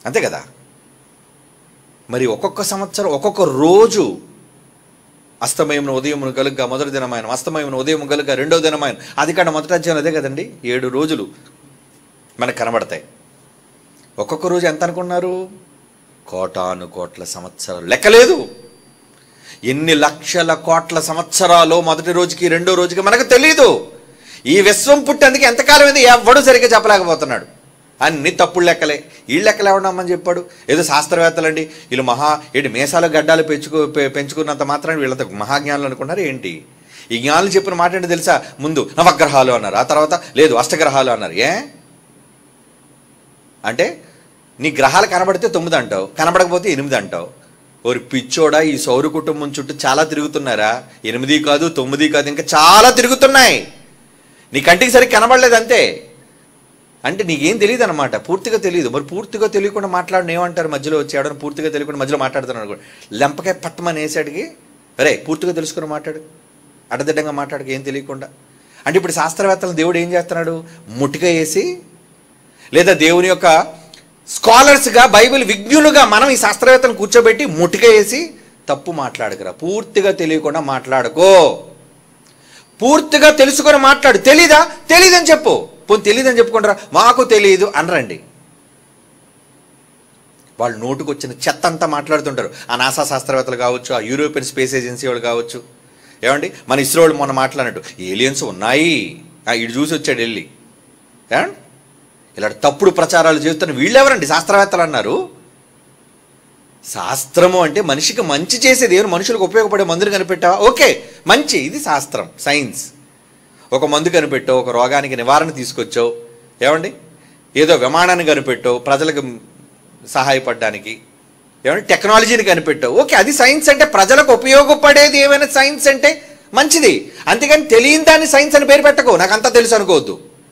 అంతే కదా మరి ఒక్కొక్క సంవత్సరం ఒక్కొక్క రోజు అస్తమయమున ఉదయమును గలుగ్గా మొదటి దినమైన అస్తమయమున ఉదయం గలుగ్గా రెండో దినమైన అది కాడ మొదటి అధ్యాయం అదే కదండి ఏడు రోజులు మనకు కనబడతాయి ఒక్కొక్క రోజు ఎంత అనుకున్నారు కోటాను కోట్ల సంవత్సరాలు లెక్కలేదు ఎన్ని లక్షల కోట్ల సంవత్సరాలు మొదటి రోజుకి రెండో రోజుకి మనకు తెలియదు ఈ విశ్వం పుట్టేందుకు ఎంతకాలం అయింది ఎవడు సరిగ్గా చెప్పలేకపోతున్నాడు అన్ని తప్పుడు లెక్కలే ఈ లెక్కలు ఎవడమ్మని చెప్పాడు ఏదో శాస్త్రవేత్తలండి వీళ్ళు మహా ఏంటి మేసాలు గడ్డాలు పెంచుకో పె- పెంచుకున్నంత మాత్రాన్ని వీళ్ళతో మహాజ్ఞానులు అనుకున్నారు ఏంటి ఈ జ్ఞానులు చెప్పిన మాట ఏంటి తెలుసా ముందు నవగ్రహాలు అన్నారు ఆ తర్వాత లేదు అష్టగ్రహాలు అన్నారు ఏ అంటే నీ గ్రహాలు కనబడితే తొమ్మిది అంటావు కనబడకపోతే ఎనిమిది అంటావు ఓరి పిచ్చోడా ఈ సౌర కుటుంబం చుట్టూ చాలా తిరుగుతున్నారా ఎనిమిది కాదు తొమ్మిది కాదు ఇంకా చాలా తిరుగుతున్నాయి నీ కంటికి సరిగ్గా కనబడలేదు అంతే అంటే నీకేం తెలియదు అనమాట పూర్తిగా తెలియదు మరి పూర్తిగా తెలియకుండా మాట్లాడిన ఏమంటారు మధ్యలో వచ్చి ఎవడని పూర్తిగా తెలియకుండా మధ్యలో మాట్లాడుతున్నాడు అనుకో లెంపకాయ పట్టమని వేసాడికి అరే పూర్తిగా తెలుసుకుని మాట్లాడు అడ్డదిడ్డంగా మాట్లాడక ఏం తెలియకుండా అంటే ఇప్పుడు శాస్త్రవేత్తలు దేవుడు ఏం చేస్తున్నాడు ముటిక వేసి లేదా దేవుని యొక్క స్కాలర్స్గా బైబిల్ విజ్ఞులుగా మనం ఈ శాస్త్రవేత్తలను కూర్చోబెట్టి ముటిక వేసి తప్పు మాట్లాడకురా పూర్తిగా తెలియకుండా మాట్లాడుకో పూర్తిగా తెలుసుకొని మాట్లాడు తెలీదా తెలీదని చెప్పు పోనీ తెలియదని చెప్పుకుంటారా మాకు తెలియదు అనరండి వాళ్ళు నోటుకు వచ్చిన చెత్త అంతా మాట్లాడుతుంటారు ఆ నాసా శాస్త్రవేత్తలు కావచ్చు ఆ యూరోపియన్ స్పేస్ ఏజెన్సీ వాళ్ళు కావచ్చు ఏమండి మన ఇస్రో వాళ్ళు మొన్న మాట్లాడినట్టు ఏలియన్స్ ఉన్నాయి ఆ, ఇటు చూసి వచ్చాడు వెళ్ళి ఏమండి ఇలాంటి తప్పుడు ప్రచారాలు చేస్తున్న వీళ్ళెవరండి శాస్త్రవేత్తలు అన్నారు శాస్త్రము అంటే మనిషికి మంచి చేసేది ఏమైనా మనుషులకు ఉపయోగపడే మందులు కనిపెట్టావా ఓకే మంచి ఇది శాస్త్రం సైన్స్ ఒక మందు కనిపెట్టావు ఒక రోగానికి నివారణ తీసుకొచ్చావు ఏమండి ఏదో విమానాన్ని కనిపెట్టావు ప్రజలకు సహాయపడడానికి ఏమంటే టెక్నాలజీని కనిపెట్టావు ఓకే అది సైన్స్ అంటే ప్రజలకు ఉపయోగపడేది ఏమైనా సైన్స్ అంటే మంచిది అంతేగాని తెలియని దాన్ని సైన్స్ అని పేరు పెట్టకు నాకు అంతా తెలుసు అనుకోవద్దు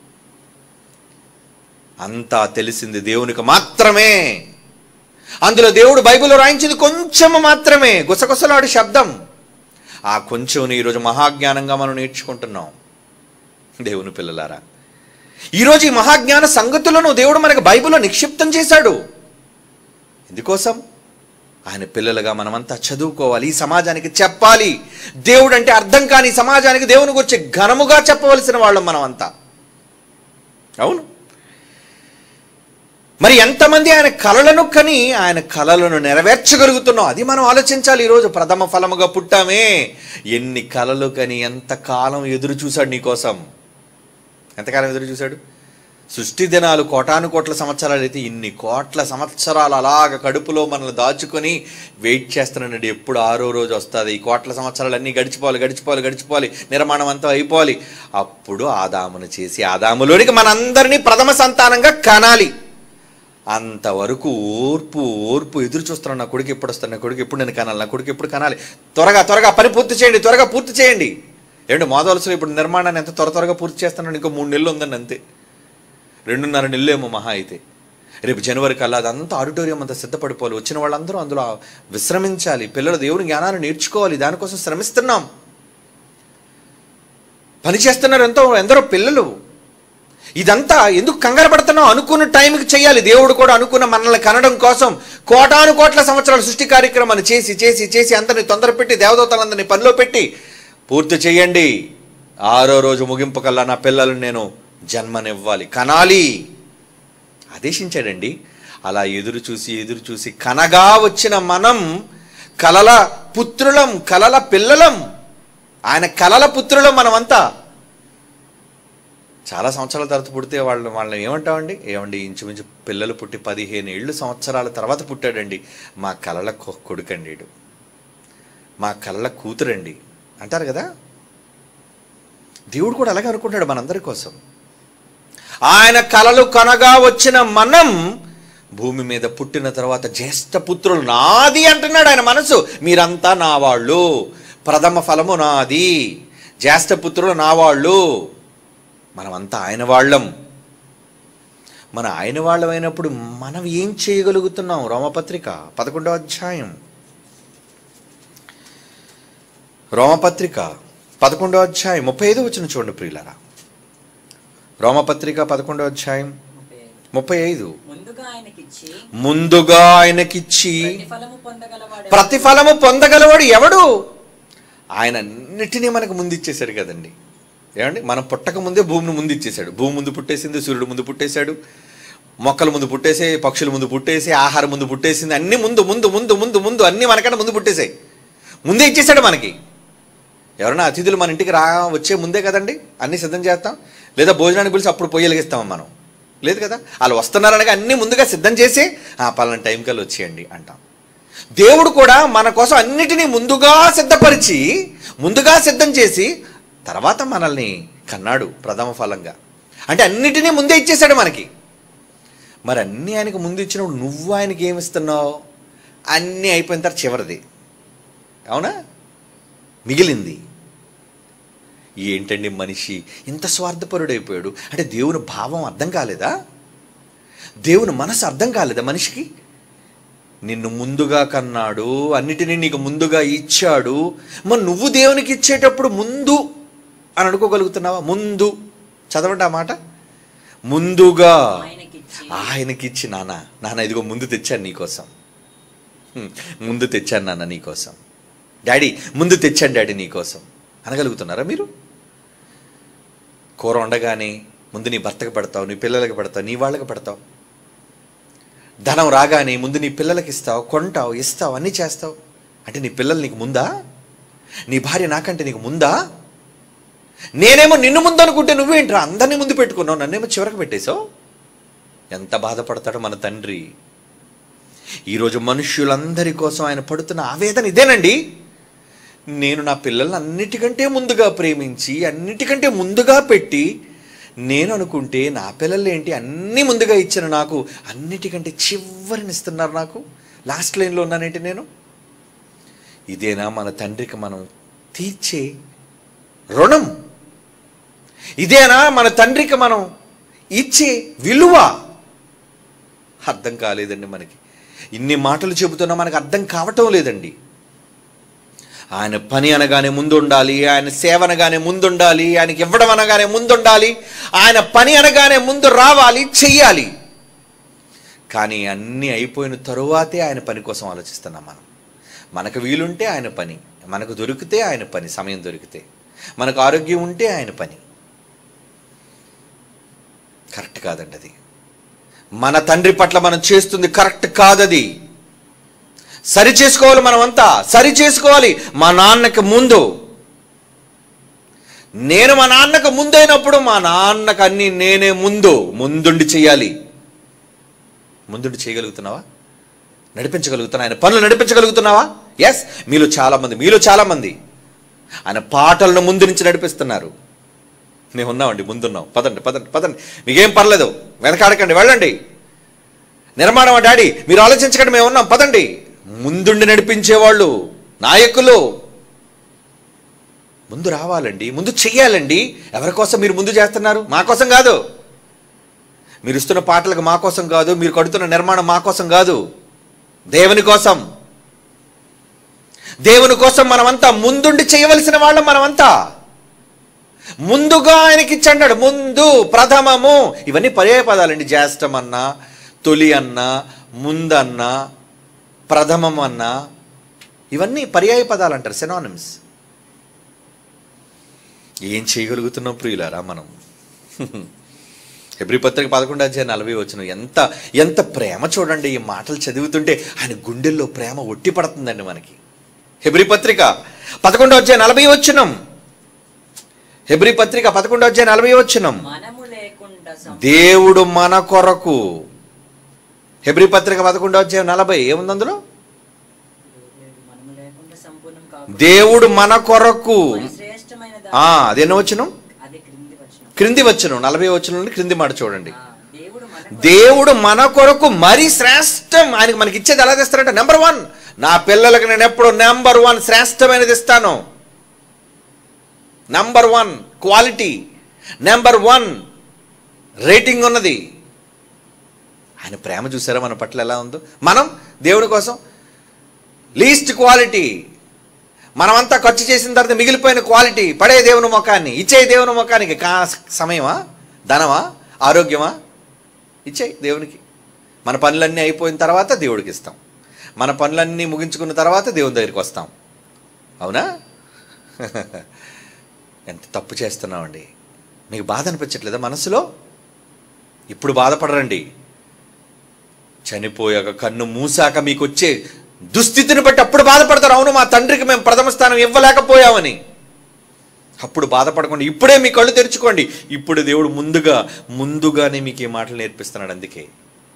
అంతా తెలిసింది దేవునికి మాత్రమే అందులో దేవుడు బైబిల్లో రాయించింది కొంచెము మాత్రమే గుసగుసలాడు శబ్దం ఆ కొంచెం ఈరోజు మహాజ్ఞానంగా మనం నేర్చుకుంటున్నాం దేవుని పిల్లలారా ఈరోజు ఈ మహాజ్ఞాన సంగతులను దేవుడు మనకు బైబిల్లో నిక్షిప్తం చేశాడు ఎందుకోసం ఆయన పిల్లలుగా మనమంతా చదువుకోవాలి ఈ సమాజానికి చెప్పాలి దేవుడు అంటే అర్థం కాని ఈ సమాజానికి దేవుని గురించి ఘనముగా చెప్పవలసిన వాళ్ళం మనమంతా అవును మరి ఎంతమంది ఆయన కలలను కని ఆయన కలలను నెరవేర్చగలుగుతున్నాం అది మనం ఆలోచించాలి ఈరోజు ప్రథమ ఫలముగా పుట్టామే ఎన్ని కలలు కని ఎంతకాలం ఎదురు చూశాడు నీకోసం ఎంతకాలం ఎదురు చూశాడు సృష్టి దినాలు కోటాను కోట్ల సంవత్సరాలు అయితే ఇన్ని కోట్ల సంవత్సరాలు అలాగ కడుపులో మనల్ని దాచుకొని వెయిట్ చేస్తున్నాడు ఎప్పుడు ఆరో రోజు వస్తుంది ఈ కోట్ల సంవత్సరాలు అన్నీ గడిచిపోవాలి గడిచిపోవాలి గడిచిపోవాలి నిర్మాణం అంతా అయిపోవాలి అప్పుడు ఆదామును చేసి ఆదాములోనికి మనందరినీ ప్రథమ సంతానంగా కనాలి అంతవరకు ఓర్పు ఓర్పు ఎదురు చూస్తున్నాను నా కొడుకు ఎప్పుడు వస్తాను నా కొడుకు ఎప్పుడు నేను కనాలి నా కొడుకు ఎప్పుడు కనాలి త్వరగా త్వరగా పని పూర్తి చేయండి త్వరగా పూర్తి చేయండి ఏంటి మోదవలసలో ఇప్పుడు నిర్మాణాన్ని ఎంత త్వర త్వరగా పూర్తి చేస్తున్నాను ఇంకో మూడు నెలలు ఉందండి అంతే రెండున్నర నెలలేమో మహా అయితే రేపు జనవరి కల్లా అదంతా ఆడిటోరియం అంతా సిద్ధపడిపోవాలి వచ్చిన వాళ్ళందరూ అందులో విశ్రమించాలి పిల్లలు దేవుని జ్ఞానాన్ని నేర్చుకోవాలి దానికోసం శ్రమిస్తున్నాం పని చేస్తున్నారు ఎంతో ఎందరో పిల్లలు ఇదంతా ఎందుకు కంగారు పడుతున్నావు అనుకున్న టైంకి చేయాలి దేవుడు కూడా అనుకున్న మనల్ని కనడం కోసం కోటాను కోట్ల సంవత్సరాల సృష్టి కార్యక్రమాన్ని చేసి చేసి చేసి అందరిని తొందర పెట్టి దేవదూతలందరినీ పనిలో పెట్టి పూర్తి చేయండి ఆరో రోజు ముగింపు కల్లా నా పిల్లలను నేను జన్మనివ్వాలి కనాలి ఆదేశించాడండి అలా ఎదురు చూసి ఎదురు చూసి కనగా వచ్చిన మనం కలల పుత్రులం కలల పిల్లలం ఆయన కలల పుత్రులం మనమంతా చాలా సంవత్సరాల తర్వాత పుడితే వాళ్ళు వాళ్ళని ఏమంటామండి ఏమండి ఇంచుమించు పిల్లలు పుట్టి పదిహేను ఏళ్ళు సంవత్సరాల తర్వాత పుట్టాడండి మా కలల కొ- కొడుకండి ఈడు మా కలల కూతురండి అంటారు కదా దేవుడు కూడా అలాగే అనుకుంటాడు మనందరి కోసం ఆయన కలలు కనగా వచ్చిన మనం భూమి మీద పుట్టిన తర్వాత జ్యేష్ఠ పుత్రులు నాది అంటున్నాడు ఆయన మనసు మీరంతా నా వాళ్ళు ప్రథమ ఫలము నాది జ్యేష్ఠ పుత్రులు నా వాళ్ళు మనమంతా ఆయన వాళ్ళం మన ఆయన వాళ్ళమైనప్పుడు మనం ఏం చేయగలుగుతున్నాం రోమపత్రిక పదకొండవ అధ్యాయం రోమపత్రిక పదకొండవ అధ్యాయం ముప్పై ఐదు వచ్చిన చూడండి ప్రియులరా రోమపత్రిక పదకొండవ అధ్యాయం ముప్పై ఐదు ముందుగా ఆయనకిచ్చి ముందుగా ఆయనకిచ్చి ప్రతిఫలము పొందగలవాడు ప్రతిఫలము పొందగలవాడు ఎవడు ఆయన అన్నిటినీ మనకు ముందు ఇచ్చేశాడు కదండి ఏమండి మనం పుట్టక ముందే భూమిని ముందు ఇచ్చేశాడు భూమి ముందు పుట్టేసింది సూర్యుడు ముందు పుట్టేశాడు మొక్కల ముందు పుట్టేసే పక్షుల ముందు పుట్టేసి ఆహారం ముందు పుట్టేసింది అన్ని ముందు ముందు ముందు ముందు ముందు అన్ని మనకన్నా ముందు పుట్టేసాయి ముందే ఇచ్చేశాడు మనకి ఎవరైనా అతిథులు మన ఇంటికి రా వచ్చే ముందే కదండి అన్ని సిద్ధం చేస్తాం లేదా భోజనానికి పిలిచి అప్పుడు పొయ్యి వెలిగిస్తాం మనం లేదు కదా వాళ్ళు వస్తున్నారనగా అన్ని ముందుగా సిద్ధం చేసి ఆ పలానా టైం కల్లా వచ్చేయండి అంటాం దేవుడు కూడా మన కోసం అన్నిటినీ ముందుగా సిద్ధపరిచి ముందుగా సిద్ధం చేసి తర్వాత మనల్ని కన్నాడు ప్రథమ ఫలంగా అంటే అన్నిటినీ ముందే ఇచ్చేశాడు మనకి మరి అన్నీ ఆయనకు ముందు ఇచ్చినప్పుడు నువ్వు ఆయనకి ఏమి ఇస్తున్నావు అన్నీ అయిపోయిన తర్వాత చివరిది అవునా మిగిలింది ఏంటండి మనిషి ఇంత స్వార్థపరుడైపోయాడు అంటే దేవుని భావం అర్థం కాలేదా దేవుని మనసు అర్థం కాలేదా మనిషికి నిన్ను ముందుగా కన్నాడు అన్నిటినీ నీకు ముందుగా ఇచ్చాడు మరి నువ్వు దేవునికి ఇచ్చేటప్పుడు ముందు అని అనుకోగలుగుతున్నావా ముందు చదవండి ఆ మాట ముందుగా ఆయనకిచ్చి ఆయనకిచ్చి నాన్న నాన్న ఇదిగో ముందు తెచ్చాను నీకోసం హ్మ్, ముందు తెచ్చాను నాన్న నీకోసం డాడీ ముందు తెచ్చాను డాడీ నీకోసం అనగలుగుతున్నారా మీరు కూర వండగానే ముందు నీ భర్తకు పెడతావు నీ పిల్లలకి పెడతావు నీ వాళ్ళకి పెడతావు ధనం రాగానే ముందు నీ పిల్లలకి ఇస్తావు కొంటావు ఇస్తావు అన్నీ చేస్తావు అంటే నీ పిల్లలు నీకు ముందా నీ భార్య నాకంటే నీకు ముందా నేనేమో నిన్ను ముందు అనుకుంటే నువ్వేంట్రా అందరినీ ముందు పెట్టుకున్నావు నన్నేమో చివరకు పెట్టేశావు ఎంత బాధపడతాడో మన తండ్రి ఈరోజు మనుష్యులందరి కోసం ఆయన పడుతున్న ఆవేదన ఇదేనండి నేను నా పిల్లల్ని అన్నిటికంటే ముందుగా ప్రేమించి అన్నిటికంటే ముందుగా పెట్టి నేను అనుకుంటే నా పిల్లలు ఏంటి అన్నీ ముందుగా ఇచ్చిన నాకు అన్నిటికంటే చివరినిస్తున్నారు నాకు లాస్ట్ లైన్లో ఉన్నానేంటి నేను ఇదేనా మన తండ్రికి మనం తీర్చే రుణం ఇదేనా మన తండ్రికి మనం ఇచ్చే విలువ అర్థం కాలేదండి మనకి ఇన్ని మాటలు చెబుతున్నా మనకు అర్థం కావటం లేదండి ఆయన పని అనగానే ముందుండాలి ఆయన సేవ అనగానే ముందుండాలి ఆయనకి ఇవ్వడం అనగానే ముందుండాలి ఆయన పని అనగానే ముందు రావాలి చెయ్యాలి కానీ అన్నీ అయిపోయిన తరువాతే ఆయన పని కోసం ఆలోచిస్తున్నాం మనం మనకు వీలుంటే ఆయన పని మనకు దొరికితే ఆయన పని సమయం దొరికితే మనకు ఆరోగ్యం ఉంటే ఆయన పని కరెక్ట్ కాదండి అది మన తండ్రి పట్ల మనం చేస్తుంది కరెక్ట్ కాదది సరి చేసుకోవాలి మనమంతా సరి చేసుకోవాలి మా నాన్నకి ముందు నేను మా నాన్నకు ముందైనప్పుడు మా నాన్నకు అన్ని నేనే ముందు ముందుండి చెయ్యాలి ముందుండి చేయగలుగుతున్నావా నడిపించగలుగుతున్నా ఆయన పనులు నడిపించగలుగుతున్నావా ఎస్ మీలో చాలా మంది మీలో చాలా మంది ఆయన పాటలను ముందు నుంచి నడిపిస్తున్నారు మేము ఉన్నామండి ముందున్నాం పదండి పదండి పదండి మీకేం పర్లేదు వెనకాడకండి వెళ్ళండి నిర్మాణం డాడీ మీరు ఆలోచించకండి మేము ఉన్నాం పదండి ముందుండి నడిపించేవాళ్ళు నాయకులు ముందు రావాలండి ముందు చెయ్యాలండి ఎవరి కోసం మీరు ముందు చేస్తున్నారు మా కోసం కాదు మీరు ఇస్తున్న పాటలకు మా కోసం కాదు మీరు కడుతున్న నిర్మాణం మా కోసం కాదు దేవుని కోసం దేవుని కోసం మనమంతా ముందుండి చేయవలసిన వాళ్ళం మనమంతా ముందుగా ఆయనకి ఇచ్చన్నాడు ముందు ప్రథమము ఇవన్నీ పర్యాయ పదాలండి జ్యేష్టం అన్న తొలి అన్న ముందన్న ప్రథమం అన్న ఇవన్నీ పర్యాయ పదాలు అంటారు సెనానిమ్స్ ఏం చేయగలుగుతున్నాం ప్రియులారా మనం ఎబ్రి పత్రిక పదకొండు అధ్యాయ నలభై వచ్చిన ఎంత ఎంత ప్రేమ చూడండి ఈ మాటలు చదువుతుంటే ఆయన గుండెల్లో ప్రేమ ఒట్టి పడుతుందండి మనకి హెబ్రి పత్రిక పదకొండో అధ్యాయ నలభై వచ్చినం హెబ్రి పత్రిక పదకొండో అధ్యాయ నలభై వచ్చినం మనము లేకుండా సం- దేవుడు మన కొరకు హెబ్రి పత్రిక పదకొండో అధ్యాయం నలభై ఏముంది అందులో మనము లేకుండా సంపూర్ణం కాదు దేవుడు మన కొరకు మరి శ్రేష్టమైన ఆ అదేనో వచ్చినం అది క్రింది వచ్చిన క్రింది వచ్చును నలభై వచ్చిన నుండి క్రింది మాట చూడండి దేవుడు మన దేవుడు మన కొరకు మరి శ్రేష్టం ఆయనకి మనకి ఇచ్చేది ఎలా తెస్తారంటే నెంబర్ వన్ నా పిల్లలకు నేను ఎప్పుడు నెంబర్ వన్ శ్రేష్టమైనది ఇస్తాను number one quality number one rating ఉన్నది ఆయన ప్రేమ చూసారా మన పట్ల ఎలా ఉందో మనం దేవుని కోసం లీస్ట్ క్వాలిటీ మనమంతా ఖర్చు చేసిన తర్వాత మిగిలిపోయిన క్వాలిటీ పడే దేవుని ముఖాన్ని ఇచ్చే దేవుని ముఖానికి కా సమయమా ధనమా ఆరోగ్యమా ఇచ్చేయి దేవునికి మన పనులన్నీ అయిపోయిన తర్వాత దేవుడికి ఇస్తాం మన పనులన్నీ ముగించుకున్న తర్వాత దేవుని దగ్గరికి వస్తాం అవునా ఎంత తప్పు చేస్తున్నామండి మీకు బాధ అనిపించట్లేదా మనసులో ఇప్పుడు బాధపడరండి చనిపోయాక కన్ను మూసాక మీకు వచ్చే దుస్థితిని బట్టి అప్పుడు బాధపడతారు అవును మా తండ్రికి మేము ప్రథమ స్థానం ఇవ్వలేకపోయామని అప్పుడు బాధపడకుండా ఇప్పుడే మీ కళ్ళు తెరుచుకోండి ఇప్పుడు దేవుడు ముందుగా ముందుగానే మీకు ఈ మాటలు నేర్పిస్తున్నాడు అందుకే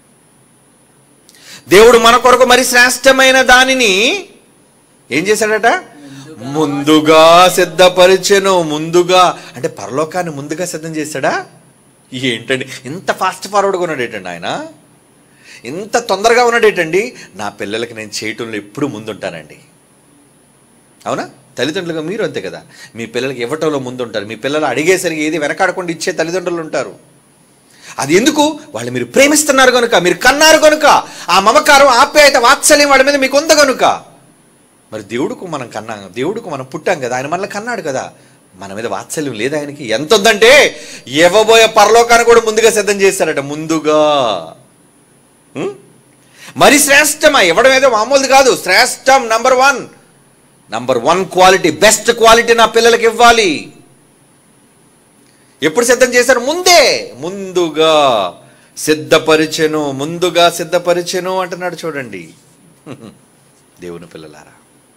దేవుడు మన కొరకు మరి శ్రేష్టమైన దానిని ఏం చేశాడట ముందుగా సిద్ధపరిచెను ముందుగా అంటే పరలోకాన్ని ముందుగా సిద్ధం చేశాడా ఏంటండి ఇంత ఫాస్ట్ ఫార్వర్డ్గా ఉన్నాడు ఏంటండి ఆయన ఇంత తొందరగా ఉన్నాడు ఏంటండి నా పిల్లలకి నేను చేయటంలో ఎప్పుడు ముందుంటానండి అవునా తల్లిదండ్రులుగా మీరు అంతే కదా మీ పిల్లలకి ఇవ్వటంలో ముందుంటారు మీ పిల్లలు అడిగేసరికి ఏది వెనకాడకుండా ఇచ్చే తల్లిదండ్రులు ఉంటారు అది ఎందుకు వాళ్ళు మీరు ప్రేమిస్తున్నారు కనుక మీరు కన్నారు కనుక ఆ మమకారం ఆప్యాయత వాత్సల్యం వాడి మీద మీకు ఉంది కనుక మరి దేవుడుకు మనం కన్నాం దేవుడుకు మనం పుట్టాం కదా ఆయన మనల్ని కన్నాడు కదా మన మీద వాత్సల్యం లేదు ఆయనకి ఎంత ఉందంటే ఇవ్వబోయే పరలోకాన్ని కూడా ముందుగా సిద్ధం చేశారట ముందుగా ఉం? మరి శ్రేష్టమా ఇవ్వడం ఏదో మామూలుది కాదు శ్రేష్టం number one number one quality best quality నా పిల్లలకి ఇవ్వాలి ఎప్పుడు సిద్ధం చేశారు ముందే ముందుగా సిద్ధపరిచెను ముందుగా సిద్ధపరిచెను అంటున్నాడు చూడండి దేవుని పిల్లలారా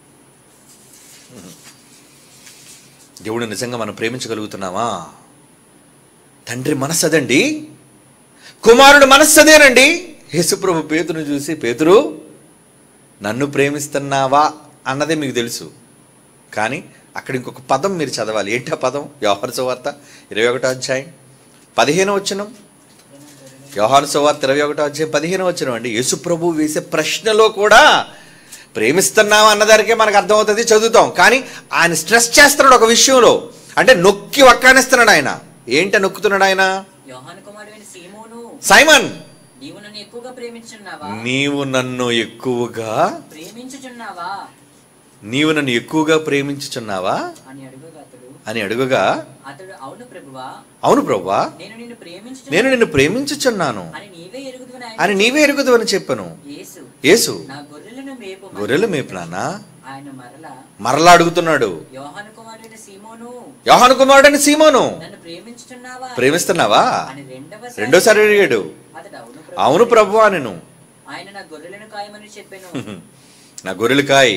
దేవుడు నిజంగా మనం ప్రేమించగలుగుతున్నామా తండ్రి మనస్సు అదండి కుమారుడు మనస్సు అదేనండి యేసుప్రభు పేతును చూసి పేతురు నన్ను ప్రేమిస్తున్నావా అన్నదే మీకు తెలుసు కానీ అక్కడ ఇంకొక పదం మీరు చదవాలి ఏంటి ఆ పదం వ్యవహార సువార్త ఇరవై ఒకటో అధ్యాయం పదిహేను వచ్చినం వ్యవహార సువార్త ఇరవై ఒకటో అధ్యాయం పదిహేను వచ్చినం అండి యేసుప్రభు వేసే ప్రశ్నలో కూడా ప్రేమిస్తున్నావా అన్నదానికే మనకు అర్థమవుతుంది చదువుతాం కానీ ఆయన స్ట్రెస్ చేస్తున్నాడు ఒక విషయంలో అంటే నొక్కి వక్కానిస్తున్నాడు ఆయన ఏంట నొక్కుతున్నాడు ఆయన యోహాను కుమారుడైన సీమోను సైమన్ నీవు నన్ను ఎక్కువగా ప్రేమించున్నావా నీవు నన్ను ఎక్కువగా ప్రేమించుచున్నావా నీవు నన్ను ఎక్కువగా ప్రేమించుచున్నావా అని అడుగుగా అతడు అని అడుగగా అతడు అవును ప్రభువా అవును ప్రభా నేను నిన్ను ప్రేమించు నేను నిన్ను ప్రేమించుచున్నాను అని నీవే ఎరుగుదువని ఆయన అని నీవే ఎరుగుదు అని చెప్పాను యేసు యేసు నా గొర్రెలను మేపు గొర్రెలు మేపునానా ఆయన మరలా మరలా అడుగుతున్నాడు యోహాను కుమారుడైన సీమోను యోహాను కుమారుడని సీమోను నన్ను ప్రేమించుచున్నావా ప్రేమిస్తున్నావా అని రెండవ రెండోసారి అడిగాడు అతడు అవును అవును ప్రభు నేను ఆయన నా గొర్రెలను కాయమని చెప్పాను నా గొర్రెలు కాయి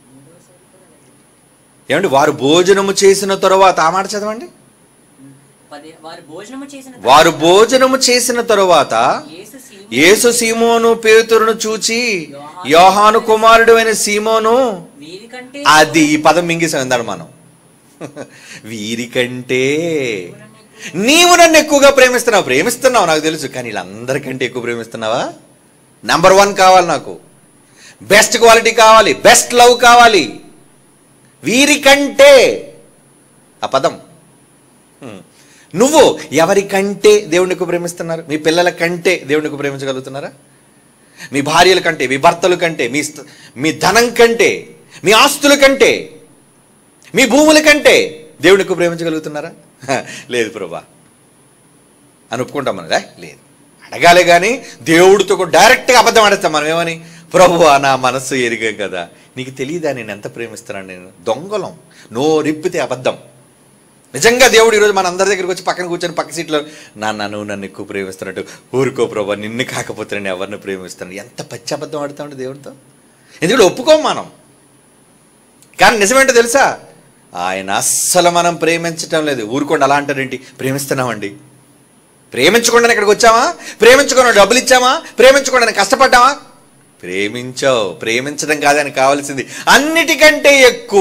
ఏమండి వారు భోజనము చేసిన తరువాత ఆ మాట చదవండి పది వారు భోజనము చేసిన వారు భోజనము చేసిన తరువాత యేసు సీమోను యేసు సీమోను పేతురును చూచి యోహాను కుమారుడు అయిన సీమోను వీరికంటే అది ఈ పదం మింగేసాం ఇందాడు మనం వీరికంటే నీవు నన్ను ఎక్కువగా ప్రేమిస్తున్నావు ప్రేమిస్తున్నావు నాకు తెలుసు కానీ వీళ్ళందరికంటే ఎక్కువ ప్రేమిస్తున్నావా నంబర్ వన్ కావాలి నాకు బెస్ట్ క్వాలిటీ కావాలి బెస్ట్ లవ్ కావాలి వీరికంటే ఆ పదం హ్మ్. నువ్వు ఎవరికంటే దేవుడిని ఎక్కువ ప్రేమిస్తున్నారు మీ పిల్లల కంటే దేవుడిని ఎక్కువ ప్రేమించగలుగుతున్నారా మీ భార్యల కంటే మీ భర్తల కంటే మీ స్థ- మీ ధనం కంటే మీ ఆస్తుల కంటే మీ భూముల కంటే దేవుడిని ఎక్కువ ప్రేమించగలుగుతున్నారా హ, లేదు ప్రభా అని ఒప్పుకుంటాం మనం "ఏ, లేదు అడగాలి కానీ దేవుడితో కూడా డైరెక్ట్గా అబద్ధం ఆడేస్తాం మనం ఏమని ప్రభు నా మనస్సు ఎరిగాం కదా నీకు తెలియదా నేను ఎంత ప్రేమిస్తున్నాను నేను దొంగలం నో రిప్పితే అబద్ధం నిజంగా దేవుడు ఈరోజు మన అందరి దగ్గరికి వచ్చి పక్కన కూర్చొని పక్క సీట్లో నాన్న నువ్వు నన్ను ఎక్కువ ప్రేమిస్తున్నట్టు ఊరుకో ప్రభా నిన్ను కాకపోతే నేను ఎవరిని ప్రేమిస్తాను ఎంత పచ్చి అబద్ధం ఆడుతామంటే దేవుడితో ఎందుకంటే ఒప్పుకోం మనం కానీ నిజమేంటో తెలుసా ఆయన అస్సలు మనం ప్రేమించటం లేదు ఊరుకోండి అలా అంటారేంటి ప్రేమిస్తున్నామండి ప్రేమించకుండా ఇక్కడికి వచ్చామా ప్రేమించకుండా డబ్బులు ఇచ్చామా ప్రేమించకుండా కష్టపడ్డామా ప్రేమించావు ప్రేమించడం కాదని కావాల్సింది అన్నిటికంటే ఎక్కువ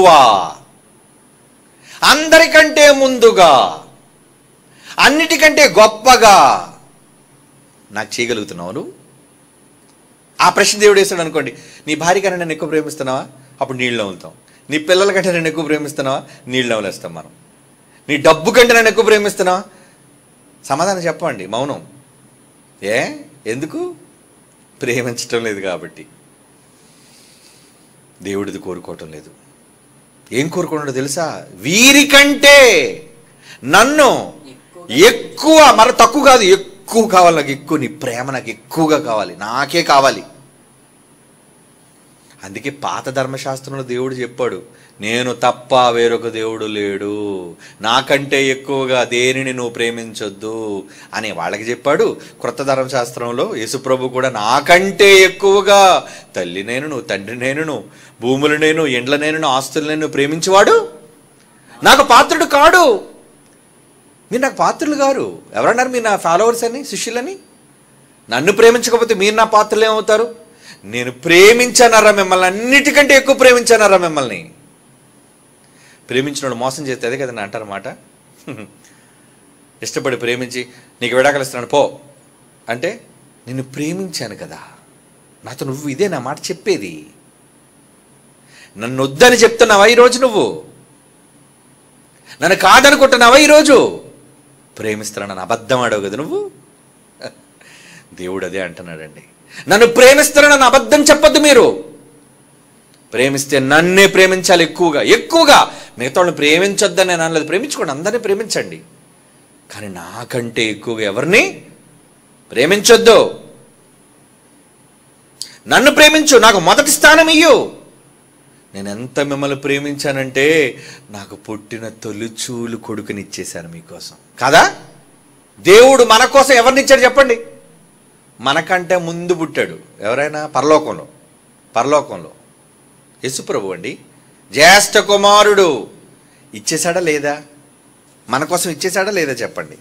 అందరికంటే ముందుగా అన్నిటికంటే గొప్పగా నాకు చేయగలుగుతున్నావు నువ్వు ఆ ప్రశ్న దేవుడు వేస్తాడు అనుకోండి నీ భార్య కన్నా నన్ను ఎక్కువ ప్రేమిస్తున్నావా అప్పుడు నీళ్ళు నవ్వుతాం నీ పిల్లల కంటే నన్ను ఎక్కువ ప్రేమిస్తున్నావా నీళ్ళు నవ్వులేస్తాం మనం నీ డబ్బు కంటే నన్ను ఎక్కువ ప్రేమిస్తున్నావా సమాధానం చెప్పండి మౌనం ఏ ఎందుకు ప్రేమించటం లేదు కాబట్టి దేవుడిది కోరుకోవటం లేదు ఏం కోరుకున్నాడో తెలుసా వీరికంటే నన్ను ఎక్కువ ఎక్కువ మరి తక్కువ కాదు ఎక్కువ ఎక్కువ కావాలి నాకు ఎక్కువ నీ ప్రేమ నాకు ఎక్కువగా కావాలి నాకే కావాలి అందుకే పాత ధర్మశాస్త్రంలో దేవుడు చెప్పాడు నేను తప్ప వేరొక దేవుడు లేడు నాకంటే ఎక్కువగా దేనిని నువ్వు ప్రేమించొద్దు అని వాళ్ళకి చెప్పాడు క్రొత్త ధర్మశాస్త్రంలో యేసుప్రభు కూడా నాకంటే ఎక్కువగా తల్లి నేను నువ్వు తండ్రి నేను నువ్వు భూములు నేను ఎండ్ల నేను ఆస్తులు నేను ప్రేమించేవాడు నాకు పాత్రుడు కాడు మీరు నాకు పాత్రులు గారు ఎవరన్నారు మీరు నా ఫాలోవర్స్ అని శిష్యులని నన్ను ప్రేమించకపోతే మీరు నా పాత్రలు ఏమవుతారు నేను ప్రేమించానరా మిమ్మల్ని అన్నిటికంటే ఎక్కువ ప్రేమించానరా మిమ్మల్ని ప్రేమించినోడు మోసం చేస్తే అదే కదండి అంటారన్నమాట ఇష్టపడి ప్రేమించి నీకు విడాకులు ఇస్తున్నాను పో అంటే నిన్ను ప్రేమించాను కదా నాతో నువ్వు ఇదే నా మాట చెప్పేది నన్ను వద్దని చెప్తున్నావా ఈరోజు నువ్వు నన్ను కాదనుకుంటున్నావా ఈరోజు ప్రేమిస్తున్నానని అబద్ధం ఆడావు కదా నువ్వు దేవుడు అదే అంటున్నాడండి నన్ను ప్రేమిస్తున్నానని అబద్ధం చెప్పొద్దు మీరు ప్రేమిస్తే నన్నే ప్రేమించాలి ఎక్కువగా ఎక్కువగా మిగతా వాళ్ళని ప్రేమించొద్దని నేను అనలేదు ప్రేమించుకోండి అందరినీ ప్రేమించండి కానీ నాకంటే ఎక్కువగా ఎవరిని ప్రేమించొద్దు నన్ను ప్రేమించు నాకు మొదటి స్థానం ఇయ్యు నేను ఎంత మిమ్మల్ని ప్రేమించానంటే నాకు పుట్టిన తొలిచూలు కొడుకునిచ్చేశాను మీకోసం కాదా దేవుడు మన కోసం ఎవరినిచ్చాడు చెప్పండి మనకంటే ముందు పుట్టాడు ఎవరైనా పరలోకంలో పరలోకంలో యశుప్రభు అండి జ్యేష్ఠ కుమారుడు ఇచ్చేశాడా లేదా మన కోసం ఇచ్చేశాడా లేదా చెప్పండి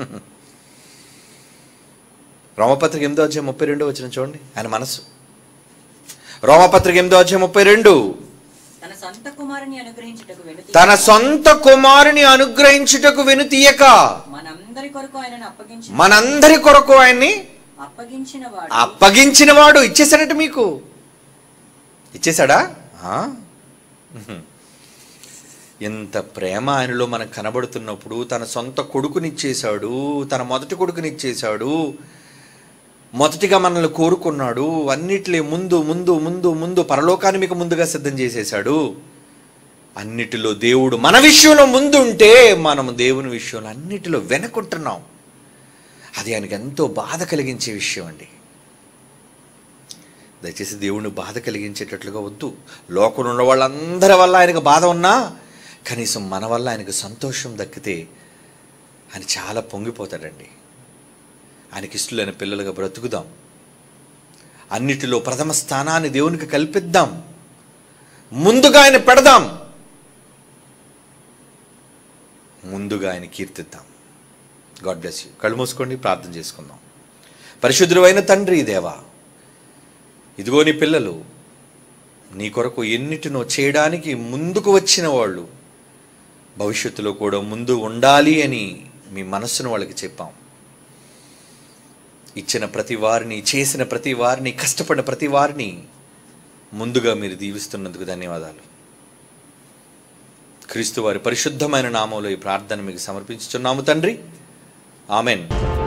రోమపత్రిక ఎనిమిదో అధ్యాయం ముప్పై రెండో వచ్చిన చూడండి ఆయన మనసు రోమపత్రిక ఎనిమిదో అధ్యాయం ముప్పై రెండు తన సొంత కుమారుని అనుగ్రహించుటకు వెనుతి తన సొంత కుమారుని అనుగ్రహించుటకు వెనుతీయక మనందరి కొరకు ఆయనను అప్పగించి మనందరి కొరకు ఆయన్ని అప్పగించిన వాడు అప్పగించిన వాడు ఇచ్చేశాడట మీకు ఇచ్చేశాడా ఆ? ఉహుం. ఎంత ప్రేమ ఆయనలో మనకు కనబడుతున్నప్పుడు తన సొంత కొడుకునిచ్చేశాడు తన మొదటి కొడుకునిచ్చేశాడు మొదటిగా మనల్ని కోరుకున్నాడు అన్నిటిలే ముందు ముందు ముందు ముందు పరలోకాన్ని మీకు ముందుగా సిద్ధం చేసేశాడు అన్నిటిలో దేవుడు మన విషయంలో ముందు ఉంటే మనము దేవుని విషయంలో అన్నిటిలో వెనకుంటున్నాం అది ఆయనకి ఎంతో బాధ కలిగించే విషయం అండి దయచేసి దేవుని బాధ కలిగించేటట్లుగా వద్దు లోకంలో ఉన్న వాళ్ళందరి వల్ల ఆయనకు బాధ ఉన్నా కనీసం మన వల్ల ఆయనకు సంతోషం దక్కితే ఆయన చాలా పొంగిపోతాడండి ఆయనకి ఇష్టలైన పిల్లలుగా బ్రతుకుదాం అన్నిటిలో ప్రథమ స్థానాన్ని దేవునికి కల్పిద్దాం ముందుగా ఆయన పెడదాం ముందుగా ఆయన కీర్తిద్దాం గాడ్ బ్లెస్ యూ కళ్ళు మూసుకోండి ప్రార్థన చేసుకుందాం పరిశుద్ధుడైన తండ్రి దేవా ఇదిగో నీ పిల్లలు నీ కొరకు ఎన్నిటినో చేయడానికి ముందుకు వచ్చిన వాళ్ళు భవిష్యత్తులో కూడా ముందు ఉండాలి అని మీ మనస్సును వాళ్ళకి చెప్పాం ఇచ్చిన ప్రతి వారిని చేసిన ప్రతి వారిని కష్టపడిన ప్రతి వారిని ముందుగా మీరు దీవిస్తున్నందుకు ధన్యవాదాలు క్రీస్తు వారి పరిశుద్ధమైన నామంలో ఈ ప్రార్థన మీకు సమర్పించుచున్నాము తండ్రి ఆమెన్